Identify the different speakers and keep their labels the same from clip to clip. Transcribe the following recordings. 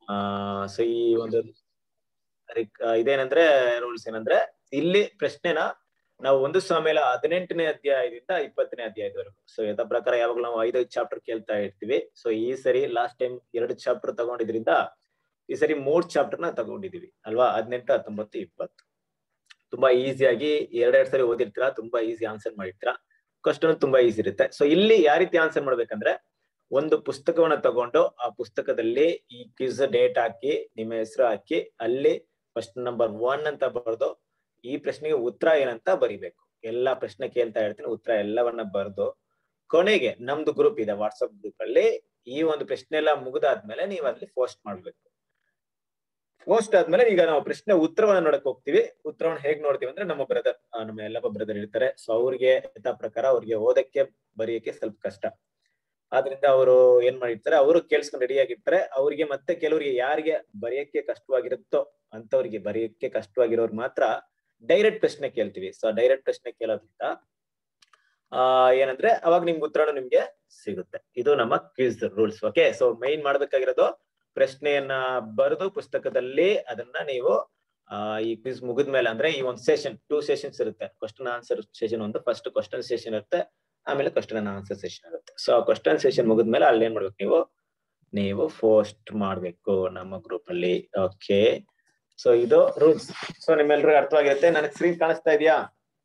Speaker 1: So ಈ ಒಂದು ರಿಕ್- ಆ, ಇದೇನಂದ್ರೆ ರೂಲ್ಸ್ ಏನಂದ್ರೆ ಇಲ್ಲಿ ಪ್ರಶ್ನೆನ ನಾವು ಒಂದು ಸಾಮೇಲ ಹದಿನೆಂಟನೇ ಅಧ್ಯಾಯದಿಂದ ಇಪ್ಪತ್ತನೇ ಅಧ್ಯಾಯದವರೆಗೂ ಸೊ ಯಥ ಪ್ರಕಾರ ಯಾವಾಗಲೂ ನಾವು ಐದೈದು ಚಾಪ್ಟರ್ ಕೇಳ್ತಾ ಇರ್ತೀವಿ ಸೊ ಈ ಸರಿ ಲಾಸ್ಟ್ ಟೈಮ್ ಎರಡು ಚಾಪ್ಟರ್ ತಗೊಂಡಿದ್ರಿಂದ ಈ ಸರಿ ಮೂರ್ ಚಾಪ್ಟರ್ ನ ತಗೊಂಡಿದೀವಿ ಅಲ್ವಾ ಹದಿನೆಂಟು ಹತ್ತೊಂಬತ್ತು ಇಪ್ಪತ್ತು ತುಂಬಾ ಈಸಿಯಾಗಿ ಎರಡೆರಡು ಸರಿ ಓದಿರ್ತೀರಾ ತುಂಬಾ ಈಸಿ ಆನ್ಸರ್ ಮಾಡಿರ್ತೀರಾ ಕ್ವಶನ್ ತುಂಬಾ ಈಸಿ ಇರುತ್ತೆ ಸೊ ಇಲ್ಲಿ ಯಾವ ರೀತಿ ಆನ್ಸರ್ ಮಾಡ್ಬೇಕಂದ್ರೆ ಒಂದು ಪುಸ್ತಕವನ್ನ ತಗೊಂಡು ಆ ಪುಸ್ತಕದಲ್ಲಿ ಈ ಕ್ವಿಸ್ ಡೇಟ್ ಹಾಕಿ ನಿಮ್ಮ ಹೆಸರು ಹಾಕಿ ಅಲ್ಲಿ ಫಸ್ಟ್ ನಂಬರ್ ಒನ್ ಅಂತ ಬರೆದು ಈ ಪ್ರಶ್ನೆಗೆ ಉತ್ತರ ಏನಂತ ಬರಿಬೇಕು ಎಲ್ಲಾ ಪ್ರಶ್ನೆ ಕೇಳ್ತಾ ಇರ್ತೀನಿ ಉತ್ತರ ಎಲ್ಲವನ್ನ ಬರೆದು ಕೊನೆಗೆ ನಮ್ದು ಗ್ರೂಪ್ ಇದೆ ವಾಟ್ಸಪ್ ಗ್ರೂಪ್ ಅಲ್ಲಿ ಈ ಒಂದು ಪ್ರಶ್ನೆ ಎಲ್ಲ ಮುಗಿದಾದ್ಮೇಲೆ ನೀವು ಅಲ್ಲಿ ಪೋಸ್ಟ್ ಮಾಡ್ಬೇಕು ಪೋಸ್ಟ್ ಆದ್ಮೇಲೆ ಈಗ ನಾವು ಪ್ರಶ್ನೆ ಉತ್ತರವನ್ನ ನೋಡಕ್ ಹೋಗ್ತೀವಿ ಉತ್ತರವನ್ನ ಹೇಗ್ ನೋಡ್ತೀವಿ ಅಂದ್ರೆ ನಮ್ಮ ಬ್ರದರ್ ನಮ್ಮ ಎಲ್ಲಪ್ಪ ಬ್ರದರ್ ಇರ್ತಾರೆ ಸೊ ಅವ್ರಿಗೆ ಯಥಾ ಪ್ರಕಾರ ಅವ್ರಿಗೆ ಓದಕ್ಕೆ ಬರೆಯಕ್ಕೆ ಸ್ವಲ್ಪ ಕಷ್ಟ ಆದ್ರಿಂದ ಅವರು ಏನ್ ಮಾಡಿರ್ತಾರೆ ಅವರು ಕೇಳಿಸ್ಕೊಂಡು ರೆಡಿ ಆಗಿರ್ತಾರೆ ಅವ್ರಿಗೆ ಮತ್ತೆ ಕೆಲವರಿಗೆ ಯಾರಿಗೆ ಬರೆಯಕ್ಕೆ ಕಷ್ಟವಾಗಿರುತ್ತೋ ಅಂತವ್ರಿಗೆ ಬರೆಯಕ್ಕೆ ಕಷ್ಟವಾಗಿರೋರು ಮಾತ್ರ ಡೈರೆಕ್ಟ್ ಪ್ರಶ್ನೆ ಕೇಳ್ತೀವಿ ಸೊ ಡೈರೆಕ್ಟ್ ಪ್ರಶ್ನೆ ಕೇಳೋದ್ರಿಂದ ಆ ಏನಂದ್ರೆ ಅವಾಗ ನಿಮ್ಗೆ ಉತ್ತರನು ನಿಮ್ಗೆ ಸಿಗುತ್ತೆ ಇದು ನಮ್ಮ quiz rules okay so main ಮಾಡ್ಬೇಕಾಗಿರೋದು ಪ್ರಶ್ನೆಯನ್ನ ಬರೆದು ಪುಸ್ತಕದಲ್ಲಿ ಅದನ್ನ ನೀವು ಆ ಈ ಕ್ವಿಸ್ ಮುಗಿದ್ಮೇಲೆ ಅಂದ್ರೆ ಈ ಒಂದು ಸೆಷನ್ ಟೂ ಸೆಷನ್ಸ್ ಇರುತ್ತೆ ಕ್ವಶನ್ ಆನ್ಸರ್ ಸೆಷನ್ ಒಂದು ಫಸ್ಟ್ ಕ್ವಶನ್ ಸೆಷನ್ ಇರುತ್ತೆ ಆಮೇಲೆ ಕ್ವಶನ್ ಆನ್ಸರ್ ಸೆಷನ್ ಇರುತ್ತೆ ಸೊ ಕ್ವಶನ್ ಸೆಷನ್ ಮುಗಿದ್ಮೇಲೆ ಅಲ್ಲಿ ಏನ್ ಮಾಡ್ಬೇಕು ನೀವು ನೀವು ಪೋಸ್ಟ್ ಮಾಡ್ಬೇಕು ನಮ್ಮ ಗ್ರೂಪ್ ಅಲ್ಲಿ ಓಕೆ ಸೊ ಇದು ರೂಲ್ಸ್ ಸೊ ನಿಮ್ಮೆಲ್ರಿಗೂ ಅರ್ಥವಾಗಿರುತ್ತೆ ನನಗೆ ಸ್ಕ್ರೀನ್ ಕಾಣಿಸ್ತಾ ಇದೆಯಾ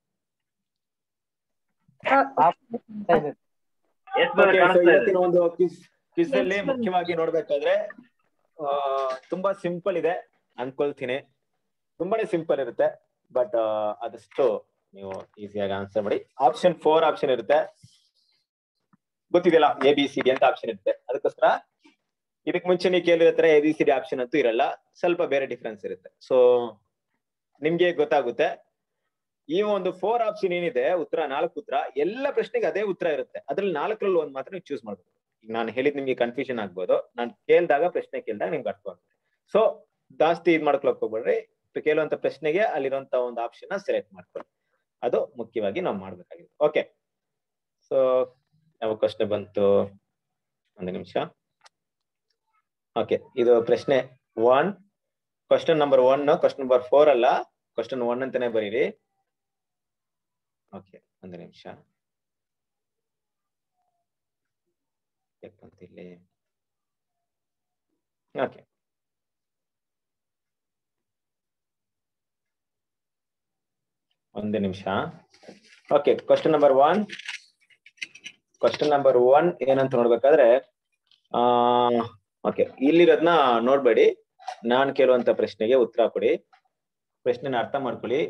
Speaker 2: ಎಸ್ ಬರ್
Speaker 1: Okay, so
Speaker 2: ಕಾಣಿಸ್ತಾ ಇದೆ
Speaker 1: ಇವತ್ತಿನ ಒಂದು ಕ್ವಿಸ್ ಕ್ವಿಸ್ ಅಲ್ಲಿ ಮುಖ್ಯವಾಗಿ ನೋಡ್ಬೇಕಾದ್ರೆ ಆ, ತುಂಬಾ ಸಿಂಪಲ್ ಇದೆ ಅನ್ಕೊಳ್ತೀನಿ ತುಂಬಾನೇ ಸಿಂಪಲ್ ಇರುತ್ತೆ ಬಟ್ ಆದಷ್ಟು ನೀವು ಈಸಿಯಾಗಿ ಆನ್ಸರ್ ಮಾಡಿ ಆಪ್ಷನ್ ಫೋರ್ ಆಪ್ಷನ್ ಇರುತ್ತೆ ಗೊತ್ತಿದೆಯಲ್ಲ ಎ ಬಿ ಸಿ ಡಿ ಅಂತ ಆಪ್ಷನ್ ಇರುತ್ತೆ ಅದಕ್ಕೋಸ್ಕರ ಇದಕ್ ಮುಂಚೆ ನೀವು ಕೇಳಿರೋ ತರ A B C D option ಅಂತೂ ಇರಲ್ಲ ಸ್ವಲ್ಪ ಬೇರೆ ಡಿಫ್ರೆನ್ಸ್ ಇರುತ್ತೆ ಸೊ ನಿಮ್ಗೆ ಗೊತ್ತಾಗುತ್ತೆ ಈ ಒಂದು ಫೋರ್ ಆಪ್ಷನ್ ಏನಿದೆ ಉತ್ತರ ನಾಲ್ಕು ಉತ್ತರ ಎಲ್ಲ ಪ್ರಶ್ನೆಗೆ ಅದೇ ಉತ್ತರ ಇರುತ್ತೆ ಅದ್ರಲ್ಲಿ ನಾಲ್ಕರಲ್ಲಿ ಒಂದ್ ಮಾತ್ರ ನೀವು ಚೂಸ್ ಮಾಡ್ಬೇಕು ಈಗ ನಾನು ಹೇಳಿದ್ ನಿಮ್ಗೆ ಕನ್ಫ್ಯೂಷನ್ ಆಗ್ಬೋದು ನಾನು ಕೇಳ್ದಾಗ ಪ್ರಶ್ನೆ ಕೇಳಿದಾಗ ನಿಮ್ಗೆ ಅರ್ಥವಾಗುತ್ತೆ ಸೊ ಜಾಸ್ತಿ ಇದ್ ಮಾಡ್ಕೊಳಕ್ ಹೋಗ್ಬೇಡ್ರಿ ಕೇಳುವಂತ ಪ್ರಶ್ನೆಗೆ ಅಲ್ಲಿರುವಂತ ಒಂದು ಆಪ್ಷನ್ ನ ಸೆಲೆಕ್ಟ್ ಮಾಡ್ಕೊಳ್ಳಿ ಅದು ಮುಖ್ಯವಾಗಿ ನಾವು ಮಾಡ್ಬೇಕಾಗಿದೆ ಓಕೆ ಸೊ ಯಾವ ಪ್ರಶ್ನೆ ಬಂತು ಒಂದು ನಿಮಿಷ ಓಕೆ ಇದು ಪ್ರಶ್ನೆ one question number one question number four ಅಲ್ಲ ಕ್ವಶನ್ ಒನ್ ಅಂತಾನೆ ಬರೀರಿ ಓಕೆ ಒಂದು ನಿಮಿಷ ಇಲ್ಲಿ ಓಕೆ ಒಂದು ನಿಮಿಷ okay question number one question number one ಏನಂತ ನೋಡ್ಬೇಕಾದ್ರೆ ಆ ಓಕೆ ಇಲ್ಲಿರೋದ್ನ ನೋಡ್ಬೇಡಿ ನಾನ್ ಕೇಳುವಂತ ಪ್ರಶ್ನೆಗೆ ಉತ್ತರ ಕೊಡಿ ಪ್ರಶ್ನೆನ ಅರ್ಥ ಮಾಡ್ಕೊಳ್ಳಿ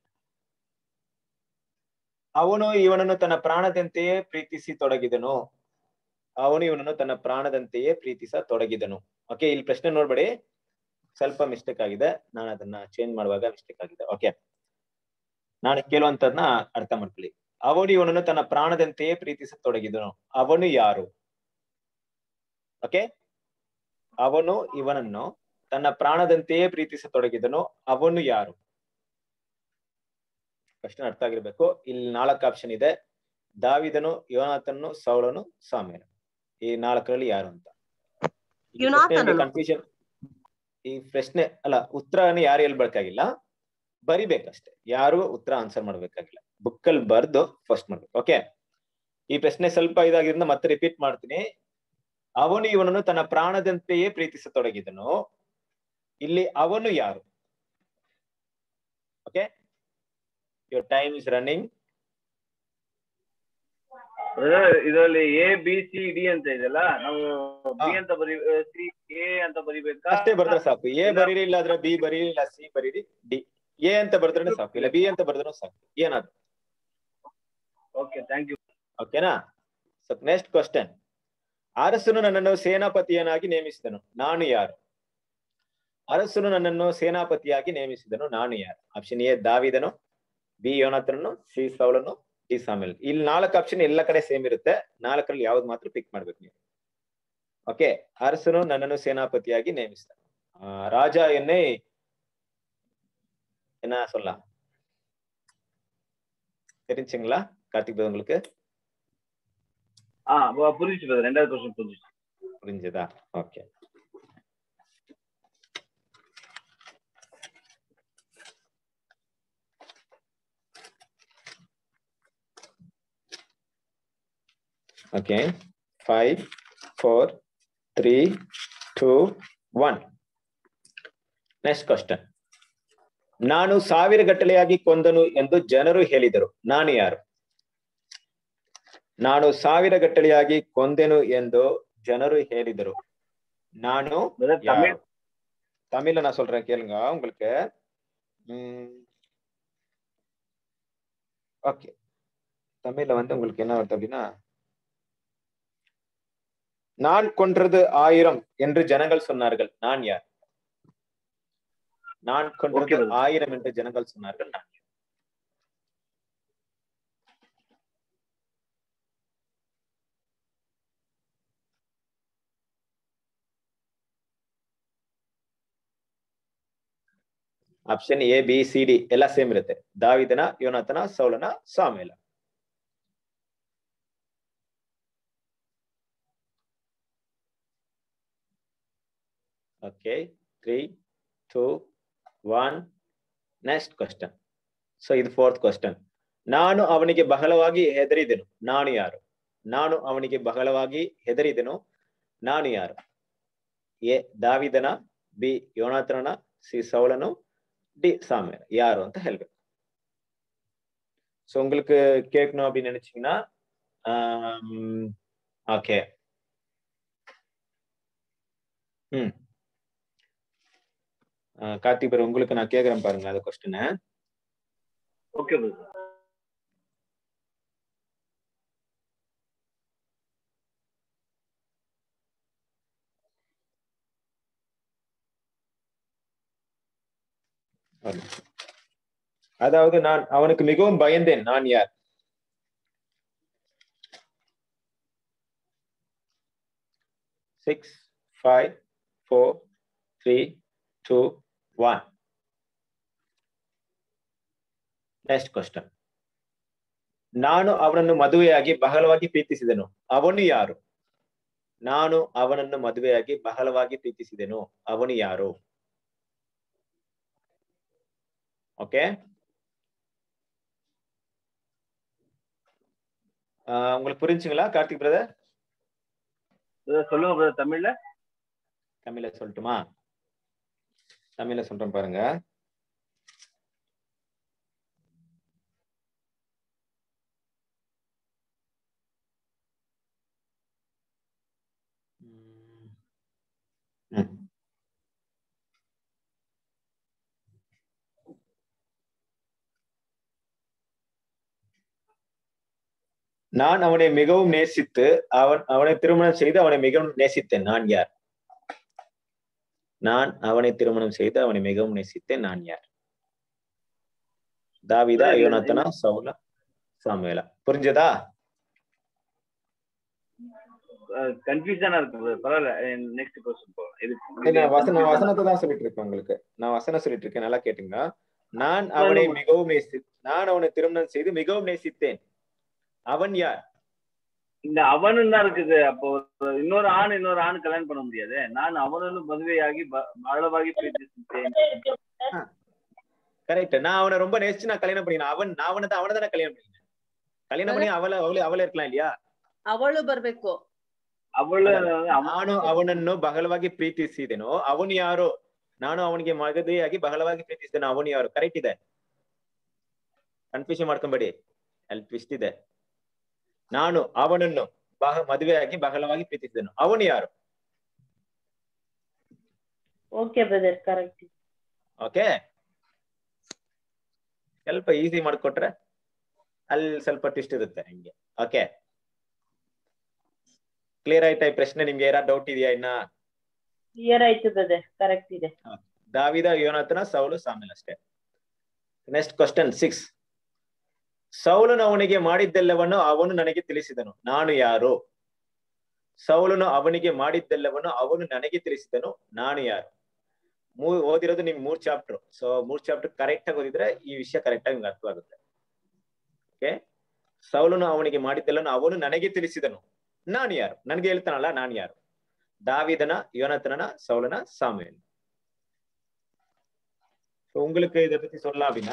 Speaker 1: ಅವನು ಇವನನ್ನು ತನ್ನ ಪ್ರಾಣದಂತೆಯೇ ಪ್ರೀತಿಸಿ ತೊಡಗಿದನು ಅವನು ಇವನನ್ನು ತನ್ನ ಪ್ರಾಣದಂತೆಯೇ ಪ್ರೀತಿಸ ತೊಡಗಿದನು ಓಕೆ ಇಲ್ಲಿ ಪ್ರಶ್ನೆ ನೋಡ್ಬೇಡಿ ಸ್ವಲ್ಪ ಮಿಸ್ಟೇಕ್ ಆಗಿದೆ ನಾನು ಅದನ್ನ ಚೇಂಜ್ ಮಾಡುವಾಗ ಮಿಸ್ಟೇಕ್ ಆಗಿದೆ ಓಕೆ ನಾನು ಕೇಳುವಂತದ್ನ ಅರ್ಥ ಮಾಡ್ಕೊಳ್ಳಿ ಅವನು ಇವನನ್ನು ತನ್ನ ಪ್ರಾಣದಂತೆಯೇ ಪ್ರೀತಿಸ ತೊಡಗಿದನು ಅವನು ಯಾರು ಓಕೆ ಅವನು ಇವನನ್ನು ತನ್ನ ಪ್ರಾಣದಂತೆಯೇ ಪ್ರೀತಿಸತೊಡಗಿದನು ಅವನು ಯಾರು ಪ್ರಶ್ನೆ ಅರ್ಥ ಆಗಿರ್ಬೇಕು ಇಲ್ಲಿ ನಾಲ್ಕು ಆಪ್ಷನ್ ಇದೆ ದಾವಿದನು ಯೋನಾಥನು ಸೌಳನು ಸಾಮೇಲ ಈ ನಾಲ್ಕರಲ್ಲಿ ಯಾರು ಅಂತ
Speaker 3: ಯೋನಾಥನನು.
Speaker 1: ಕನ್ಫ್ಯೂಷನ್ ಈ ಪ್ರಶ್ನೆ ಅಲ್ಲ ಉತ್ತರನ ಯಾರು ಹೇಳ್ಬೇಕಾಗಿಲ್ಲ ಬರಿಬೇಕಷ್ಟೇ ಯಾರು ಉತ್ತರ ಆನ್ಸರ್ ಮಾಡ್ಬೇಕಾಗಿಲ್ಲ ಬುಕ್ ಅಲ್ಲಿ ಬರ್ದು ಫಸ್ಟ್ ಮಾಡ್ಬೇಕು ಓಕೆ ಈ ಪ್ರಶ್ನೆ ಸ್ವಲ್ಪ ಇದಾಗಿದ್ರಿಂದ ಮತ್ತೆ ರಿಪೀಟ್ ಮಾಡ್ತೀನಿ ಅವನು ಇವನನ್ನು ತನ್ನ ಪ್ರಾಣದಂತೆಯೇ ಪ್ರೀತಿಸತೊಡಗಿದನು ಇಲ್ಲಿ ಅವನು ಯಾರು okay your time is running
Speaker 2: ಇದರಲ್ಲಿ ಎ ಬಿ ಸಿ ಡಿ ಅಂತ ಇದೆಯಲ್ಲ ನಾವು ಬಿ
Speaker 1: ಹಾ.
Speaker 2: ಅಂತ ಬರಿ ಸಿ ಎ ಅಂತ ಬರಿಬೇಕಾ
Speaker 1: ಅಷ್ಟೇ ಬರ್ದ್ರೆ ಸಾಕು ಎ ಬರೀರಿ ಇಲ್ಲ ಆದ್ರೆ ಬಿ ಬರೀರಿ ಇಲ್ಲ ಸಿ ಬರೀರಿ ಡಿ ಎ ಅಂತ ಬರ್ದ್ರೆ ಸಾಕು ಇಲ್ಲ ಬಿ ಅಂತ ಬರ್ದ್ರು ಸಾಕು ಏನಾದ್ರು
Speaker 2: ಓಕೆ ಥ್ಯಾಂಕ್ ಯು
Speaker 1: ಓಕೆನಾ ಸೊ ನೆಕ್ಸ್ಟ್ ಕ್ವಶನ್ ಅರಸನು ನನ್ನನ್ನು ಸೇನಾಪತಿಯನ್ನಾಗಿ ನೇಮಿಸಿದನು ನಾನು ಯಾರು ಅರಸನು ನನ್ನನ್ನು ಸೇನಾಪತಿಯಾಗಿ ನೇಮಿಸಿದನು ನಾನು ಯಾರು ಆಪ್ಷನ್ ಎ ದಾವಿದನು ಬಿ ಯೋನಾಥನನು ಸಿ ಸೌಲನು ಡಿ ಸಾಮೇಲ್ ಇಲ್ಲಿ ನಾಲ್ಕು ಆಪ್ಷನ್ ಎಲ್ಲ ಕಡೆ ಸೇಮ್ ಇರುತ್ತೆ ನಾಲ್ಕರಲ್ಲಿ ಯಾವ್ದು ಮಾತ್ರ ಪಿಕ್ ಮಾಡ್ಬೇಕು ನೀವು ಓಕೆ ಅರಸನು ನನ್ನನ್ನು ಸೇನಾಪತಿಯಾಗಿ ನೇಮಿಸಿದ ರಾಜ ಎನ್ನೇ என்ன சொல்லலாம் தெரிஞ்சுங்களா கார்த்திக் பிரதர் உங்களுக்கு
Speaker 2: ஆ புரிஞ்சுச்சு brother. ரெண்டாவது கொஸ்டின் புரிஞ்சுச்சு
Speaker 1: புரிஞ்சுதா okay okay five four three two one next question ನಾನು ಸಾವಿರ ಗಟ್ಟಲೆಯಾಗಿ ಕೊಂದನು ಎಂದು ಜನರು ಹೇಳಿದರು ನಾನು ಯಾರು ನಾನು ಸಾವಿರ ಗಟ್ಟಲೆಯಾಗಿ ಕೊಂದೆನು ಎಂದು ಜನರು ಹೇಳಿದರು ನಾನು
Speaker 2: பிரதர்
Speaker 1: யார்?
Speaker 2: தமிழ்
Speaker 1: தமிழ்ல நான் சொல்றேன் கேளுங்க உங்களுக்கு ஓகே தமிழ்ல வந்து உங்களுக்கு என்ன வருது அப்படின்னா நான் கொன்றது ஆயிரம் என்று ஜனங்கள் சொன்னார்கள் நான் யார் நான் கொன்றது
Speaker 2: Okay, brother.
Speaker 1: ஆயிரம் என்று ஜனங்கள் சொன்னார்கள் நான் யார்? Option A B C D ಎಲ್ಲ ಸೇಮ್ ಇರುತ್ತೆ ದಾವಿದನ ಯೋನಾಥನ ಸೌಲನ ಸಾಮೇಲ okay three two one next question so ಇದು ಫೋರ್ತ್ ಕ್ವಶನ್ ನಾನು ಅವನಿಗೆ ಬಹಳವಾಗಿ ಹೆದರಿದೆನು ನಾನು ಯಾರು ನಾನು ಅವನಿಗೆ ಬಹಳವಾಗಿ ಹೆದರಿದೆನು ನಾನು ಯಾರು ಎ ದಾವಿದನ ಬಿ ಯೋನಾಥನ ಸಿ ಸೌಲನು டி சாமியார் யாரும் ಅಂತ ಹೇಳ್ಬೇಕು ஸோ உங்களுக்கு கேட்கணும் அப்படின்னு நினைச்சீங்கன்னா ஓகே ம் கார்த்திக் பேர் உங்களுக்கு நான் கேக்குறேன் பாருங்க அது கொஸ்டின்
Speaker 2: ஓகே பிரதர்
Speaker 1: அதாவது நான் அவனுக்கு மிகவும் பயந்தேன் நான் யார் six five four three two one next question ನಾನು ಅವನನ್ನು ಮದುವೆಯಾಗಿ ಬಹಳವಾಗಿ ಪ್ರೀತಿಸಿದೆನು ಅವನು ಯಾರು ನಾನು ಅವನನ್ನು ಮದುವೆಯಾಗಿ ಬಹಳವಾಗಿ ಪ್ರೀತಿಸಿದೆನು ಅವನು ಯಾರು ஓகே உங்களுக்கு புரிஞ்சுங்களா கார்த்திக் பிரதர்
Speaker 2: பிரதர் சொல்லுங்க பிரதர் தமிழ்ல
Speaker 1: தமிழ்ல சொல்லட்டுமா தமிழ்ல சொல்றேன் பாருங்க ம். ம். நான் அவனை மிகவும் நேசித்து அவன் அவனை திருமணம் செய்து அவனை மிகவும் நேசித்தேன் நான் யார் நான் அவனை திருமணம் செய்து அவனை மிகவும் நேசித்தேன் நான் யார் தாவிதா யோனத்தனா சவுலா சாமுவேலா புரிஞ்சதா
Speaker 2: கன்ஃபியூஷனா இருக்கு பிரதர் பரவாயில்ல நெக்ஸ்ட் கொஸ்டின் போகலாம்
Speaker 1: இல்ல, நான் வசன நான் வசனத்தை தான் சொல்லிட்டு இருக்கேன் உங்களுக்கு நான் வசனம் சொல்லிட்டு இருக்கேன் நல்லா கேட்டுங்க நான் அவனை மிகவும் நேசி நான் அவனை திருமணம் செய்து மிகவும் நேசித்தேன் அவன் யார்
Speaker 2: இந்த அவனு தான் இருக்குது அப்போ இன்னொரு ஆண் இன்னொரு ஆண் கல்யாணம் பண்ண முடியாது நான் அவனு மதுவையாகி ப- பலவாகி பிரீத்தித்தேன்
Speaker 1: கரெக்ட் நான் அவனை ரொம்ப நேசிச்சு நான் கல்யாணம் பண்ணினேன் அவன் நான் அவனை தான் அவனை தானே கல்யாணம் பண்ணினேன் கல்யாணம் பண்ணி அவளை அவளே அவளே இருக்கலாம் இல்லையா
Speaker 3: ಅವಳು ಬರ್ಬೇಕು
Speaker 2: ಅವಳು
Speaker 1: ನಾನು ಅವನನ್ನು ಬಹಳವಾಗಿ ಪ್ರೀತಿಸಿದೆನೋ ಅವನು ಯಾರು ನಾನು ಅವನಿಗೆ ಮಗದೆಯಾಗಿ ಬಹಳವಾಗಿ ಪ್ರೀತಿಸಿದೆನು ಅವನು ಯಾರು ಕರೆಕ್ಟ್ ಇದೆ ಕನ್ಫ್ಯೂಷನ್ ಮಾಡ್ಕೊಂಬೇಡಿ ಅಲ್ಲಿ ಟ್ವಿಸ್ಟ್ ಇದೆ ನಾನು ಅವನನ್ನು ಬಹ ಮದುವೆಯಾಗಿ ಬಹಳವಾಗಿ ಪ್ರೀತಿಸಿದೆನು ಅವನು ಯಾರು
Speaker 3: ಓಕೆ ಬ್ರದರ್ ಕರೆಕ್ಟ್
Speaker 1: ಓಕೆ ಸ್ವಲ್ಪ ಈಸಿ ಮಾಡ್ಕೊಟ್ರೆ ಅಲ್ಲಿ ಸ್ವಲ್ಪ ಟ್ವಿಸ್ಟ್ ಇರುತ್ತೆ ಹಂಗೆ ಓಕೆ ಕ್ಲಿಯರ್ ಆಯ್ತಾ ಈ ಪ್ರಶ್ನೆ ನಿಮ್ಗೆ ಯಾರ ಡೌಟ್ ಇದೆಯಾ ಇನ್ನ
Speaker 3: ಕ್ಲಿಯರ್ ಆಯ್ತು ಬ್ರದರ್ ಕರೆಕ್ಟ್ ಇದೆ
Speaker 1: ದಾವಿದ ಯೋನಾಥನ ಸೌಲು ಸಾಮೇಲ್ ಅಷ್ಟೇ ನೆಕ್ಸ್ಟ್ ಕ್ವಶನ್ ಸಿಕ್ಸ್ ಸೌಲನು ಅವನಿಗೆ ಮಾಡಿದ್ದೆಲ್ಲವನ್ನು ಅವನು ನನಗೆ ತಿಳಿಸಿದನು ನಾನು ಯಾರು ಸೌಲನು ಅವನಿಗೆ ಮಾಡಿದ್ದೆಲ್ಲವನ್ನು ಅವನು ನನಗೆ ತಿಳಿಸಿದನು ನಾನು ಯಾರು ಮೂ ಓದಿರೋದು ನಿಮ್ ಮೂರ್ ಚಾಪ್ಟರ್ ಸೊ ಮೂರ್ ಚಾಪ್ಟರ್ ಕರೆಕ್ಟ್ ಆಗಿ ಓದಿದ್ರೆ ಈ ವಿಷಯ ಕರೆಕ್ಟ್ ಆಗಿ ನಿಮ್ಗೆ ಅರ್ಥವಾಗುತ್ತೆ ಓಕೆ ಸೌಲನು ಅವನಿಗೆ ಮಾಡಿದ್ದೆಲ್ಲವನ್ನು ಅವನು ನನಗೆ ತಿಳಿಸಿದನು ನಾನು ಯಾರು ನನಗೆ ಹೇಳ್ತಾನಲ್ಲ ನಾನು ಯಾರು ದಾವಿದನ யோனத்தனா சவுலனா சாமுவேல் So, உங்களுக்கு இதை பத்தி சொல்லலாம் அப்படின்னா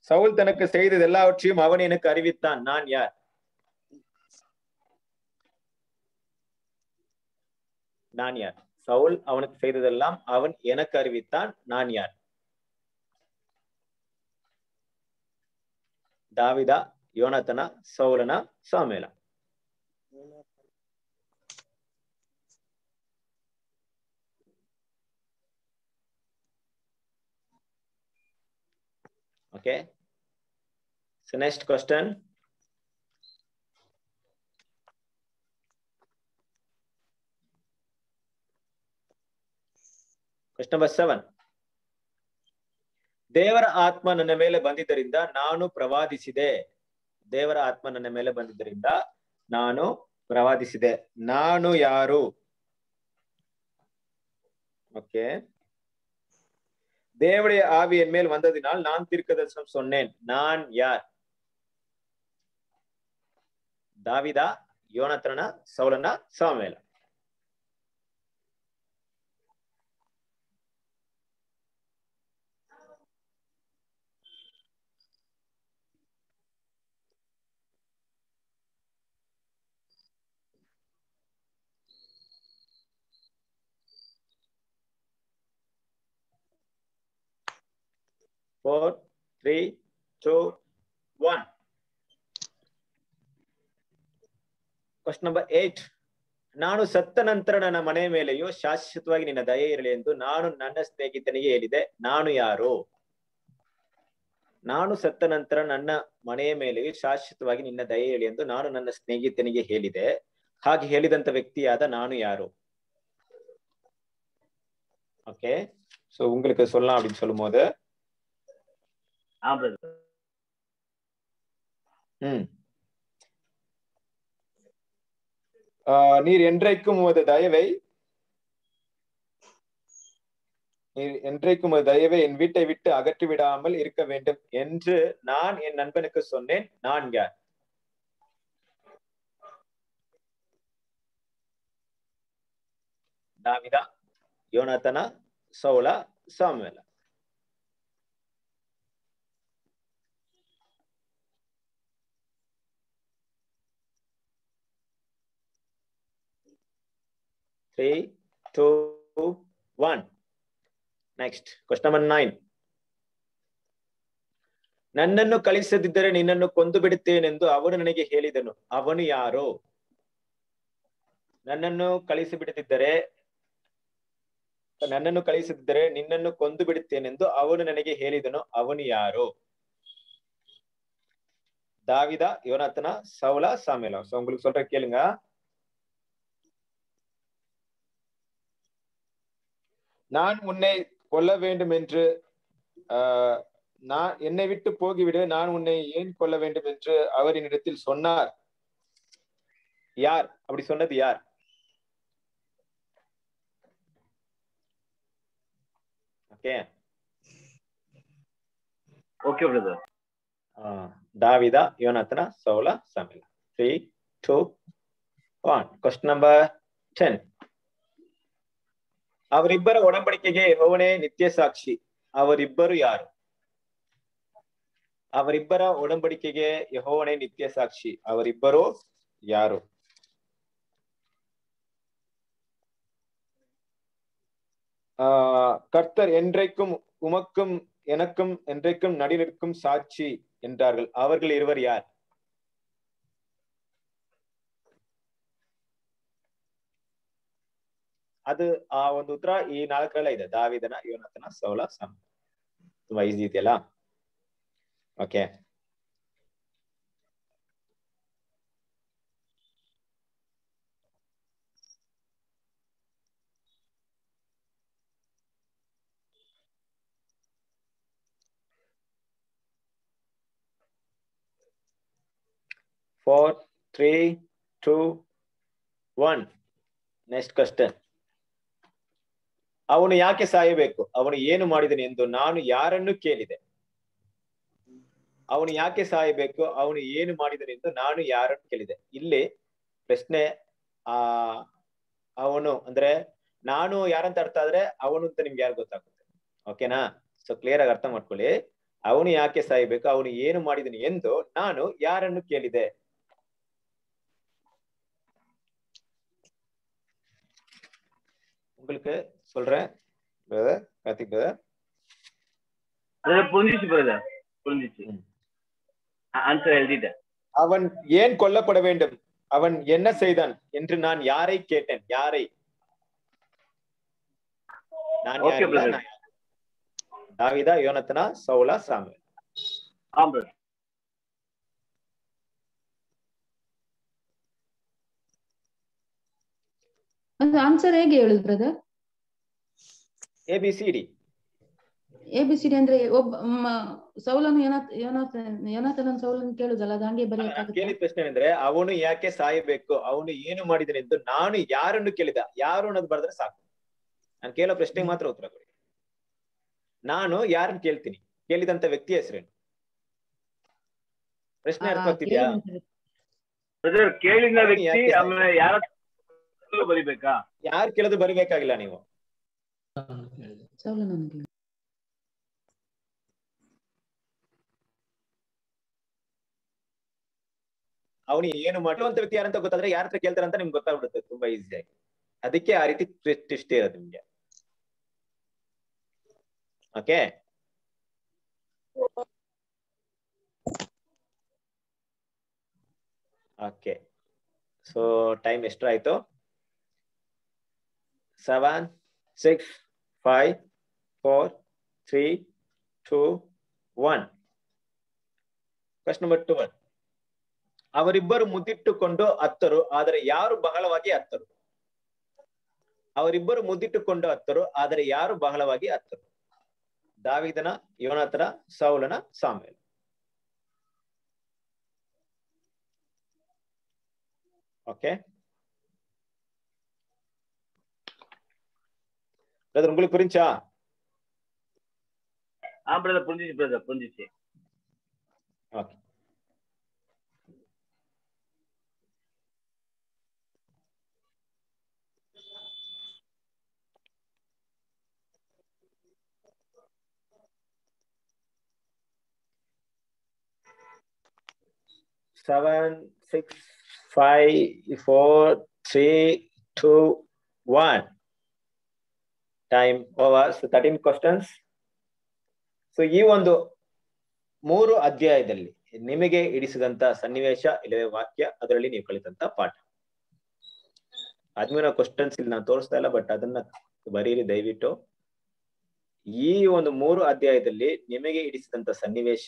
Speaker 1: சவுல் தனக்கு செய்தது எல்லாவற்றையும் அவன் எனக்கு அறிவித்தான் நான் யார் நான் யார் சவுல் அவனுக்கு செய்ததெல்லாம் அவன் எனக்கு அறிவித்தான் நான் யார் தாவிதா யோனத்தனா சவுலனா சாமேலா Okay. So next question. Question number seven. ದೇವರ ಆತ್ಮ ನನ್ನ ಮೇಲೆ ಬಂದಿದ್ದರಿಂದ ನಾನು ಪ್ರವಾದಿಸಿದೆ ದೇವರ ಆತ್ಮ ನನ್ನ ಮೇಲೆ ಬಂದಿದ್ದರಿಂದ ನಾನು ಪ್ರವಾದಿಸಿದೆ ನಾನು ಯಾರು ஓகே தேவடைய ஆவி என் மேல் வந்ததினால் நான் தீர்க்கதரிசனம் சொன்னேன் நான் யார் தாவிதா யோனத்தனா சௌலனா சாமுவேல four, three, two, one. Question number eight. ನಾನು ಸತ್ತ ನಂತರ ನನ್ನ ಮನೆಯ ಮೇಲೆಯೂ ಶಾಶ್ವತವಾಗಿ ನಿನ್ನ ದಯೆ ಇರಲಿ ಎಂದು ನಾನು ನನ್ನ ಸ್ನೇಹಿತನಿಗೆ ಹೇಳಿದೆ ನಾನು ಯಾರು ನಾನು ಸತ್ತ ನಂತರ ನನ್ನ ಮನೆಯ ಮೇಲೆಯೂ ಶಾಶ್ವತವಾಗಿ ನಿನ್ನ ದಯೆ ಇರಲಿ ಎಂದು ನಾನು ನನ್ನ ಸ್ನೇಹಿತನಿಗೆ ಹೇಳಿದೆ ಹಾಗೆ ಹೇಳಿದಂತ ವ್ಯಕ್ತಿಯಾದ ನಾನು ಯಾರು ஓகே சோ உங்களுக்கு சொல்லலாம் அப்படின்னு சொல்லும் போது
Speaker 2: ஆ பிரதர்
Speaker 1: ம் ஆஹ் நீர் என்றைக்கும் உமது தயவை நீர் என்றைக்கும் உமது தயவை என் வீட்டை விட்டு அகற்றி விடாமல் இருக்க வேண்டும் என்று நான் என் நண்பனுக்கு சொன்னேன் நான் யார் தாவிதா யோனாத்தனா சவுலா சாமுவேலா three, two, one. Next, question number nine. ನನ್ನನ್ನು ಕಳಿಸದಿದ್ದರೆ ನಿನ್ನನ್ನು ಕೊಂದು ಬಿಡುತ್ತೇನೆಂದು ಅವನು ನನಗೆ ಹೇಳಿದನು ಅವನು ಯಾರು ನನ್ನನ್ನು ಕಳಿಸಿ ಬಿಡುತ್ತಿದ್ದರೆ ನನ್ನನ್ನು ಕಳಿಸದಿದ್ದರೆ ನಿನ್ನನ್ನು ಕೊಂದು ಬಿಡುತ್ತೇನೆಂದು ಅವನು ನನಗೆ ಹೇಳಿದನು ಅವನು ಯಾರು தாவிதா யோனாத்தனா சவுலா சாமியலா சோ உங்களுக்கு சொல்ற கேளுங்க நான் உன்னை கொல்ல வேண்டும் என்று ஆஹ் நான் என்னை விட்டு போகிவிடு நான் உன்னை ஏன் கொல்ல வேண்டும் என்று அவர் என்னிடத்தில் சொன்னார் யார் அப்படி சொன்னது யார் ஓகே
Speaker 2: ஓகே பிரதர்
Speaker 1: தாவிதா யோனாத்தனா சவுலா சாமிலா three two one question number ten ಅವರಿಬ್ಬರ ಒಡಂಬಡಿಕೆಗೆ ಯೆಹೋವನೇ ನಿತ್ಯ ಸಾಕ್ಷಿ ಅವರಿಬ್ಬರು ಯಾರು ಅವರಿಬ್ಬರ ಒಡಂಬಡಿಕೆಗೆ ಯೆಹೋವನೇ ನಿತ್ಯ ಸಾಕ್ಷಿ ಅವರಿಬ್ಬರು ಯಾರು ஆஹ் கர்த்தர் என்றைக்கும் உமக்கும் எனக்கும் என்றைக்கும் நடுநிற்கும் சாட்சி என்றார்கள் அவர்கள் இருவர் யார் ಅದು ಆ ಒಂದು ಉತ್ತರ ಈ ನಾಲ್ಕರಲ್ಲ ಇದೆ ದಾವಿದನ ಯೋನತನ ಸೌಲ ಸಮ್ ತುಂಬಾ ಈಸಿ ಇದೆಯಲ್ಲ okay four three two one next question ಅವನು ಯಾಕೆ ಸಾಯಬೇಕು ಅವನು ಏನು ಮಾಡಿದನು ಎಂದು ನಾನು ಯಾರನ್ನು ಕೇಳಿದೆ ಅವನು ಯಾಕೆ ಸಾಯಬೇಕು ಅವನು ಏನು ಮಾಡಿದನು ಎಂದು ನಾನು ಯಾರನ್ನು ಕೇಳಿದೆ ಇಲ್ಲಿ ಪ್ರಶ್ನೆ ಆ ಅವನು ಅಂದ್ರೆ ನಾನು ಯಾರಂತ ಅರ್ಥ ಆದ್ರೆ ಅವನು ಅಂತ ನಿಮ್ಗೆ ಯಾರು ಗೊತ್ತಾಗುತ್ತೆ ಓಕೆನಾ ಸೊ ಕ್ಲಿಯರ್ ಆಗಿ ಅರ್ಥ ಮಾಡ್ಕೊಳ್ಳಿ ಅವನು ಯಾಕೆ ಸಾಯಬೇಕು ಅವನು ಏನು ಮಾಡಿದನು ಎಂದು ನಾನು ಯಾರನ್ನು ಕೇಳಿದೆ உங்களுக்கு சொல்றேன் பிரதர் கார்த்திக் பிரதர்
Speaker 2: அதுல புரிஞ்சிச்சு பிரதர் புரிஞ்சிச்சு
Speaker 1: ம்.
Speaker 2: ஆன்சர் எழுதிட்டேன்
Speaker 1: அவன் ஏன் கொல்லப்பட வேண்டும் அவன் என்ன செய்தான் என்று நான் யாரை கேட்டேன் யாரை நான்
Speaker 2: Okay,
Speaker 1: யார் இல்ல,
Speaker 2: brother.
Speaker 1: நான் யார்? தாவீதா யோனத்தனா சவுலா சாமுவேல்
Speaker 2: ஆ பிரதர்
Speaker 4: ಅದು ಆನ್ಸರ್ ಹೇಗೆ ಹೇಳುದು brother
Speaker 1: A B C D
Speaker 4: A B C D ಅಂದ್ರೆ ಒಬ್ಬ ಮ- ಸೌಲನು ಯೋನಾಥ್ ಯೋನಾಥ್ ಯೋನಾಥನ ಸೌಲನ್ ಕೇಳುದಲ್ಲ ಅದು ಹಂಗೆ
Speaker 1: ನಾನು
Speaker 4: ಬರೆಯಕ್ಕಾಗುತ್ತೆ
Speaker 1: ಕೇಳಿದ ಪ್ರಶ್ನೆ ಅಂದ್ರೆ ಅವನು ಯಾಕೆ ಸಾಯಬೇಕು ಅವನು ಏನು ಮಾಡಿದನು ಎಂದು ನಾನು ಯಾರನ್ನು ಕೇಳಿದ ಯಾರು ಅನ್ನೋದು ಬರೆದ್ರೆ ಸಾಕು ನಾನು ಕೇಳೋ ಪ್ರಶ್ನೆಗೆ ಮಾತ್ರ ಉತ್ತರ ಕೊಡಿ ನಾನು ಯಾರನ್ನು ಕೇಳ್ತೀನಿ ಕೇಳಿದಂತ ವ್ಯಕ್ತಿ ಹೆಸರೇನು ಪ್ರಶ್ನೆ ಅರ್ಥ ಆಗ್ತಿದ್ಯಾ
Speaker 2: ಬ್ರದರ್ ಕೇಳಿದ
Speaker 1: ಅವನು
Speaker 2: ವ್ಯಕ್ತಿ
Speaker 1: ಯಾಕೆ
Speaker 2: ಆಮೇಲೆ ಯಾರ ಹತ್ರ ಬರಿಬೇಕಾ
Speaker 1: ಯಾರು ಕೇಳೋದು ಬರಿಬೇಕಾಗಿಲ್ಲ ನೀವು
Speaker 4: ಸೌಲನನ್ನು ಕೇಳು
Speaker 1: ಅವನು ಏನು ಮಾಡುವಂತ ವ್ಯಕ್ತಿ ಯಾರಂತ ಗೊತ್ತಾದ್ರೆ ಯಾರ ಹತ್ರ ಕೇಳ್ತಾರೆ ಅಂತ ನಿಮ್ಗೆ ಗೊತ್ತಾಗ್ಬಿಡುತ್ತೆ ತುಂಬಾ ಈಸಿಯಾಗಿ ಅದಕ್ಕೆ ಆ ರೀತಿ ಟ್ವಿಸ್ಟ್ ಇರೋದು ನಿಮ್ಗೆ ಓಕೆ ಓಕೆ ಸೊ ಟೈಮ್ ಎಷ್ಟಾಯ್ತು seven six five four three two one question number two one ಅವರಿಬ್ಬರು ಮುದ್ದಿಟ್ಟುಕೊಂಡು ಅತ್ತರು ಆದರೆ ಯಾರು ಬಹಳವಾಗಿ ಅತ್ತರು ಅವರಿಬ್ಬರು ಮುದ್ದಿಟ್ಟುಕೊಂಡು ಅತ್ತರು ಆದರೆ ಯಾರು ಬಹಳವಾಗಿ ಅತ್ತರು ದಾವಿದನ ಯೋನಾಥನ ಸೌಲನ ಸಾಮೇಲ್ ஓகே பிரதர் உங்களுக்கு புரிஞ்சா
Speaker 2: ஆ பிரதர் புரிஞ்சிச்சு பிரதர் புரிஞ்சிச்சு
Speaker 1: okay seven, six, five, four, three, two, one. Time over. So thirteen questions. So ಈ ಒಂದು ಮೂರು ಅಧ್ಯಾಯದಲ್ಲಿ ನಿಮಗೆ ಇಡಿಸಿದಂತ ಸನ್ನಿವೇಶ ಇಲ್ಲವೇ ವಾಕ್ಯ ಅದರಲ್ಲಿ ನೀವು ಕಲಿತಂತ ಪಾಠ ಆದ್ಮೇಲೆ ಕ್ವಶನ್ಸ್ ಇಲ್ಲಿ ನಾನು ತೋರಿಸ್ತಾ ಇಲ್ಲ ಬಟ್ ಅದನ್ನ ಬರೀರಿ ದಯವಿಟ್ಟು ಈ ಒಂದು ಮೂರು ಅಧ್ಯಾಯದಲ್ಲಿ ನಿಮಗೆ ಇಡಿಸಿದಂತ ಸನ್ನಿವೇಶ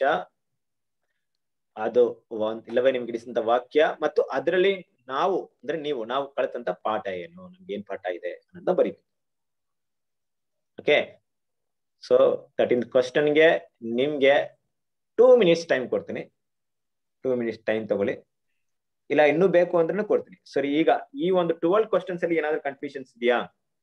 Speaker 1: ಅದು ಒಂದ್ ಇಲ್ಲವೇ ನಿಮ್ಗೆ ಇಡಿಸಿದಂತ ವಾಕ್ಯ ಮತ್ತು ಅದರಲ್ಲಿ ನಾವು ಅಂದ್ರೆ ನೀವು ನಾವು ಕಲಿತಂತ ಪಾಠ ಏನು ನಮ್ಗೆ ಏನ್ ಪಾಠ ಇದೆ ಅನ್ನೋದನ್ನ ಬರೀಬೇಕು ಓಕೆ ಸೊ ತರ್ಟೀನ್ ಕ್ವಶನ್ಗೆ ನಿಮ್ಗೆ ಟೂ ಮಿನಿಟ್ಸ್ ಟೈಮ್ ಕೊಡ್ತೀನಿ ಟೂ ಮಿನಿಟ್ಸ್ ಟೈಮ್ ತಗೊಳ್ಳಿ ಇಲ್ಲ ಇನ್ನೂ ಬೇಕು ಅಂದ್ರೂ ಕೊಡ್ತೀನಿ ಸರಿ ಈಗ ಈ ಒಂದು ಟ್ವೆಲ್ ಕ್ವಶನ್ಸ್ ಅಲ್ಲಿ ಏನಾದ್ರು ಕನ್ಫ್ಯೂಷನ್ಸ್ ಇದೆಯಾ